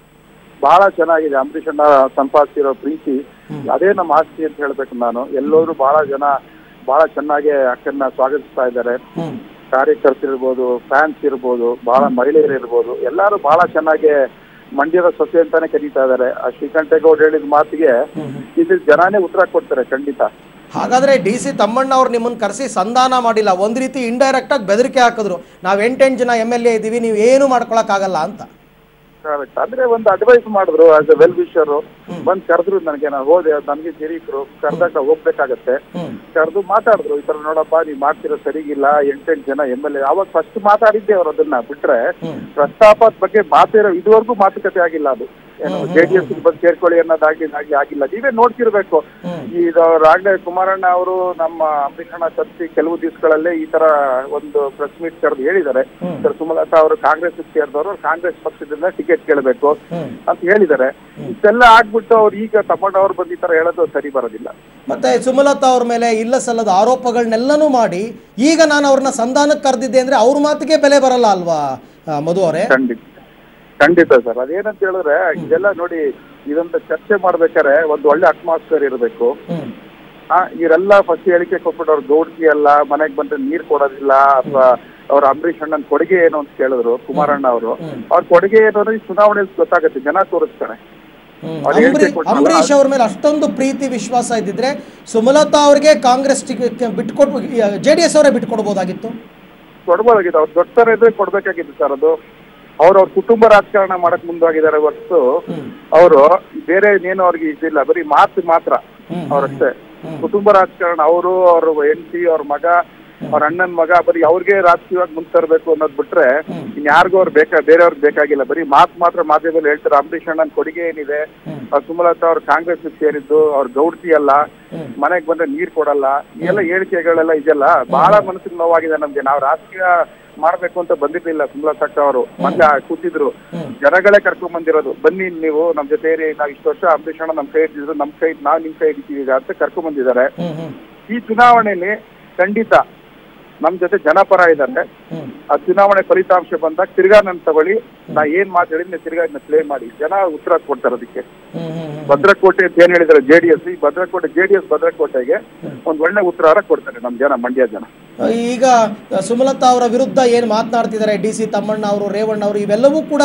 ಬಹಳ ಚೆನ್ನಾಗಿದೆ ಅಂಬರೀಷ್ ಅಣ್ಣ ಸಂಪಾದಿಸಿರೋ ಪ್ರೀತಿ ಅದೇ ನಮ್ಮ ಆಸ್ತಿ ಅಂತ ಹೇಳ್ಬೇಕು ನಾನು ಎಲ್ಲರೂ ಬಹಳ ಜನ ಬಹಳ ಚೆನ್ನಾಗಿ ಅಕ್ಕನ್ನ ಸ್ವಾಗತಿಸ್ತಾ ಇದ್ದಾರೆ ಹ್ಮ್ ಕಾರ್ಯಕರ್ತರಿರ್ಬೋದು ಫ್ಯಾನ್ಸ್ ಇರ್ಬೋದು ಬಹಳ ಮಹಿಳೆಯರು ಇರ್ಬೋದು ಎಲ್ಲರೂ ಬಹಳ ಚೆನ್ನಾಗಿ ಮಂಡ್ಯದ ಸೊಸೆ ಅಂತಾನೆ ಕರೀತಾ ಇದ್ದಾರೆ ಆ ಶ್ರೀಕಂಠೇಗೌಡ ಹೇಳಿದ ಮಾತಿಗೆ ಇದು ಜನಾನೇ ಉತ್ತರ ಕೊಡ್ತಾರೆ ಖಂಡಿತ ಹಾಗಾದ್ರೆ ಡಿ ಸಿ ತಮ್ಮಣ್ಣ ಅವ್ರು ನಿಮ್ಮನ್ನ ಕರೆಸಿ ಸಂಧಾನ ಮಾಡಿಲ್ಲ ಒಂದ್ ರೀತಿ ಇಂಡೈರೆಕ್ಟ್ ಆಗಿ ಬೆದರಿಕೆ ಹಾಕಿದ್ರು ನಾವ್ ಎಂಟೆಂಟು ಜನ ಎಮ್ ಎಲ್ ಎ ಇದ್ದೀವಿ ನೀವು ಏನು ಮಾಡ್ಕೊಳಕ್ ಆಗಲ್ಲ ಅಂತ Correct. ಅಂದ್ರೆ ಒಂದು ಅಡ್ವೈಸ್ ಮಾಡಿದ್ರು ಆಸ್ ಎ ವೆಲ್ ವಿಶರ್ ಬಂದ್ ಕರೆದ್ರು ನನಗೆ ನಾನು ಹೋದೆ ನನ್ಗೆ ಹಿರೀಕರು ಕರ್ದಾಗ ಹೋಗ್ಬೇಕಾಗತ್ತೆ ಹ್ಮ್ ಕರೆದು ಮಾತಾಡಿದ್ರು ಈ ತರ ನೋಡಪ್ಪ ನೀವ್ ಮಾಡ್ತಿರೋ ಸರಿಗಿಲ್ಲ ಎಂಟೆಂಟು ಜನ ಎಮ್ ಎಲ್ ಎ ಅವಾಗ ಫಸ್ಟ್ ಮಾತಾಡಿದ್ದೆ ಅವ್ರು ಅದನ್ನ ಬಿಟ್ರೆ ಹ್ಮ್. ಪ್ರಸ್ತಾಪದ ಬಗ್ಗೆ ಮಾತಿರೋ ಇದುವರೆಗೂ ಮಾತುಕತೆ ಆಗಿಲ್ಲ ಅದು ಏನು ಜೆಡಿಎಸ್ ಬಂದು ಸೇರ್ಕೊಳ್ಳಿ ಅನ್ನೋದಾಗಿ ಆಗಿ ಆಗಿಲ್ಲ ನೀವೇ ನೋಡ್ತಿರ್ಬೇಕು ಈ ರಾಗಡೆ ಕುಮಾರಣ್ಣ ಅವರು ನಮ್ಮ ಅಂಬರೀಷಣ್ಣ ಸತ್ತಿ ಕೆಲವು ದಿವಸಗಳಲ್ಲೇ ಈ ತರ ಒಂದು ಪ್ರೆಸ್ ಮೀಟ್ ಕರೆದು ಹೇಳಿದ್ದಾರೆ ಸರ್ ಸುಮಲತಾ ಅವರು ಕಾಂಗ್ರೆಸ್ ಸೇರಿದವರು ಕಾಂಗ್ರೆಸ್ ಪಕ್ಷದಿಂದ ಟಿಕೆಟ್ ಕೇಳಬೇಕು ಹ್ಮ್ ಅಂತ ಹೇಳಿದ್ದಾರೆ ಇಷ್ಟೆಲ್ಲ ಆಗ್ಬಿಟ್ಟು ಅವ್ರು ಈಗ ತಮ್ಮಣ್ಣವ್ರು ಬಂದು ಈ ತರ ಹೇಳೋದು ಸರಿ ಬರೋದಿಲ್ಲ ಮತ್ತೆ ಸುಮಲತಾ ಅವ್ರ ಮೇಲೆ ಇಲ್ಲ ಸಲ್ಲದ ಆರೋಪಗಳನ್ನೆಲ್ಲನೂ ಮಾಡಿ ಈಗ ನಾನು ಅವ್ರನ್ನ ಸಂಧಾನಕ್ಕೆ ಕರೆದಿದ್ದೆ ಅಂದ್ರೆ ಅವ್ರ ಮಾತಿಗೆ ಬೆಲೆ ಬರಲ್ಲ ಅಲ್ವಾ ಆ, ಮಧು ಅವರೇ ಖಂಡಿತ ಖಂಡಿತ ಸರ್ ಅದೇನಂತ ಹೇಳಿದ್ರೆ ಇದೆಲ್ಲ ನೋಡಿ ಇದೊಂದು ಚರ್ಚೆ ಮಾಡ್ಬೇಕಾದ್ರೆ ಒಂದು ಒಳ್ಳೆ ಅಟ್ಮಾಸ್ಫಿಯರ್ ಇರಬೇಕು ಹ್ಮ್ ಆ ಇವರೆಲ್ಲ ಫಸ್ಟ್ ಹೇಳಿಕೆ ಕೊಟ್ಬಿಟ್ಟು ಅವ್ರು ಗೌಡ್ತಿ ಅಲ್ಲ ಮನೆಗ್ ಬಂದ್ರೆ ನೀರ್ ಕೊಡೋದಿಲ್ಲ ಅಥವಾ ಅವ್ರ ಅಂಬರೀಷ್ ಅಣ್ಣನ್ ಕೊಡುಗೆ ಏನು ಅಂತ ಕೇಳಿದ್ರು ಕುಮಾರಣ್ಣ ಅವರು ಅವ್ರ ಕೊಡುಗೆ ಏನು ಅಂದ್ರೆ ಈ ಚುನಾವಣೆಯಲ್ಲಿ ಗೊತ್ತಾಗುತ್ತೆ ಜನ ತೋರಿಸ್ತಾರೆ ಹ್ಮ್. ಅವ್ರು ಹೇಳಿಕೆ ಅಂಬರೀ- ಕೊಟ್ರಲ್ಲ, ಅಂಬರೀಷ್ ಅವ್ರ ಮೇಲೆ ಅಷ್ಟೊಂದು ಪ್ರೀತಿ ವಿಶ್ವಾಸ ಇದ್ದಿದ್ರೆ ಸುಮಲತಾ ಅವ್ರಿಗೆ ಕಾಂಗ್ರೆಸ್ ಟಿಕೆಟ್ ಬಿಟ್ಕೊಡ್ ಜೆ ಡಿ ಎಸ್ ಅವರೇ ಬಿಟ್ಕೊಡ್ಬೋದಾಗಿತ್ತು ಕೊಡ್ಬೋದಾಗಿತ್ತು ಅವ್ರು ದೊಡ್ಡ ಇದ್ರೆ ಕೊಡ್ಬೇಕಾಗಿತ್ತು ಸರ್ ಅದು ಅವ್ರ ಅವ್ರ ಕುಟುಂಬ ರಾಜಕಾರಣ ಮಾಡಕ್ ಮುಂದಾಗಿದ್ದಾರೆ ಹೊರತು ಅವರು ಬೇರೆ ಇನ್ನೇನು ಅವ್ರಿಗೆ ಇದಿಲ್ಲ ಬರೀ ಮಾತು ಮಾತ್ರ ಅವ್ರಷ್ಟೇ ಕುಟುಂಬ ರಾಜಕಾರಣ ಅವರು ಅವ್ರ ಹೆಂಡತಿ ಅವ್ರ ಮಗ ಅವ್ರ ಅಣ್ಣನ ಮಗ ಬರೀ ಅವ್ರಿಗೆ ರಾಜಕೀಯವಾಗಿ ಮುಂದೆ ತರಬೇಕು ಅನ್ನೋದ್ ಬಿಟ್ರೆ ಇನ್ಯಾರಿಗೂ ಅವ್ರು ಬೇಕಾ ಬೇರೆಯವ್ರಿಗೆ ಬೇಕಾಗಿಲ್ಲ ಬರೀ ಮಾತು ಮಾತ್ರ ಮಾಧ್ಯಮದಲ್ಲಿ ಹೇಳ್ತಾರೆ ಅಂಬರೀಷ್ ಅಣ್ಣನ್ ಕೊಡುಗೆ ಏನಿದೆ ಅವ್ರ ಸುಮಲತಾ ಅವ್ರ ಕಾಂಗ್ರೆಸ್ ಸೇರಿದ್ದು ಅವ್ರ ಗೌಡ್ತಿ ಅಲ್ಲ ಮನೆಗ್ ಬಂದ್ರೆ ನೀರ್ ಕೊಡಲ್ಲ ಈ ಎಲ್ಲ ಹೇಳಿಕೆಗಳೆಲ್ಲ ಇದೆಯಲ್ಲ ಬಹಳ ಮನಸ್ಸಿಗೆ ನೋವಾಗಿದೆ ನಮ್ಗೆ ನಾವು ರಾಜಕೀಯ ಮಾಡ್ಬೇಕು ಅಂತ ಬಂದಿರ್ಲಿಲ್ಲ ಸುಮಲತಕ್ಕ ಅವರು ಮೊನ್ನೆ ಕೂತಿದ್ರು ಜನಗಳೇ ಕರ್ಕೊಂಡ್ ಬಂದಿರೋದು ಬನ್ನಿ ನೀವು ನಮ್ ಜೊತೆ ಇರಿ ನಾವ್ ಇಷ್ಟು ವರ್ಷ ಅಂಬರೀಷ್ ಅಣ್ಣ ನಮ್ ಕೈ ಹಿಡಿದ್ರು ನಮ್ ಕೈ ನಾವ್ ನಿಮ್ ಕೈ ಹಿಡಿತೀವಿ ಈಗ ಅಂತ ಕರ್ಕೊಂಡ್ ಬಂದಿದ್ದಾರೆ ಹ್ಮ್ ಹ್ಮ್ ಈ ಚುನಾವಣೆಯಲ್ಲಿ ಖಂಡಿತ ನಮ್ ಜೊತೆ ಜನಪರ ಇದ್ದಾರೆ ಹ್ಮ್ ಆ ಚುನಾವಣೆ ಫಲಿತಾಂಶ ಬಂದಾಗ ತಿರ್ಗಾ ನನ್ ತಗೊಳ್ಳಿ ನಾ ಏನ್ ಮಾತು ಹೇಳಿದ್ನೆ ತಿರ್ಗಾ ಇದನ್ನ ಪ್ಲೇ ಮಾಡಿ ಜನ ಉತ್ತರ ಕೊಡ್ತಾರೆ ಅದಕ್ಕೆ ಹ್ಮ್ ಹ್ಮ್ ಹ್ಮ್ ಭದ್ರಕೋಟೆ ಅಂತ ಏನ್ ಹೇಳಿದ್ರೆ ಜೆಡಿಎಸ್ ಈ ಭದ್ರಕೋಟೆ ಜೆಡಿಎಸ್ ಭದ್ರಕೋಟೆಗೆ ಒಂದ್ ಒಳ್ಳೆ ಉತ್ತರ ಕೊಡ್ತಾರೆ ನಮ್ ಜನ ಮಂಡ್ಯ ಜನ ಈಗ ಸುಮಲತಾ ಅವರ ವಿರುದ್ಧ ಏನು ಮಾತನಾಡ್ತಿದ್ದಾರೆ ಡಿ ಸಿ ತಮ್ಮಣ್ಣ ಅವರು ರೇವಣ್ಣ ಅವರು ಇವೆಲ್ಲವೂ ಕೂಡ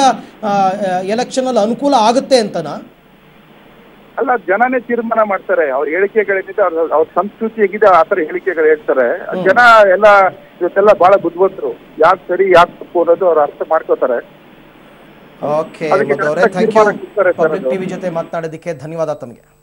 ಎಲೆಕ್ಷನ್ ಅಲ್ಲಿ ಅನುಕೂಲ ಆಗುತ್ತೆ ಅಂತನಾ ಅಲ್ಲ ಜನನೇ ತೀರ್ಮಾನ ಮಾಡ್ತಾರೆ ಅವ್ರ ಹೇಳಿಕೆಗಳೇನಿದೆ ಅವ್ರ ಅವ್ರ ಸಂಸ್ಕೃತಿ ಹೇಗಿದೆ ಆ ತರ ಹೇಳಿಕೆಗಳು ಹೇಳ್ತಾರೆ ಜನ ಎಲ್ಲ ಇವತ್ತೆಲ್ಲ ಬಹಳ ಬುದ್ಧಿವಂತರು ಯಾಕೆ ಸರಿ ಯಾಕೆ ತಪ್ಪು ಅನ್ನೋದು ಅವ್ರು ಅರ್ಥ ಮಾಡ್ಕೋತಾರೆ ಓಕೆ ಅದಕ್ಕೆ ಮಧು ಅವರೇ correct ಥ್ಯಾಂಕ್ ಯು ತೀರ್ಮಾನ ಕೊಡ್ತಾರೆ ಸರ್ ಪಬ್ಲಿಕ್ ಅದು. ಟಿವಿ ಜೊತೆ ಮಾತನಾಡೋದಕ್ಕೆ ಧನ್ಯವಾದ ತಮಗೆ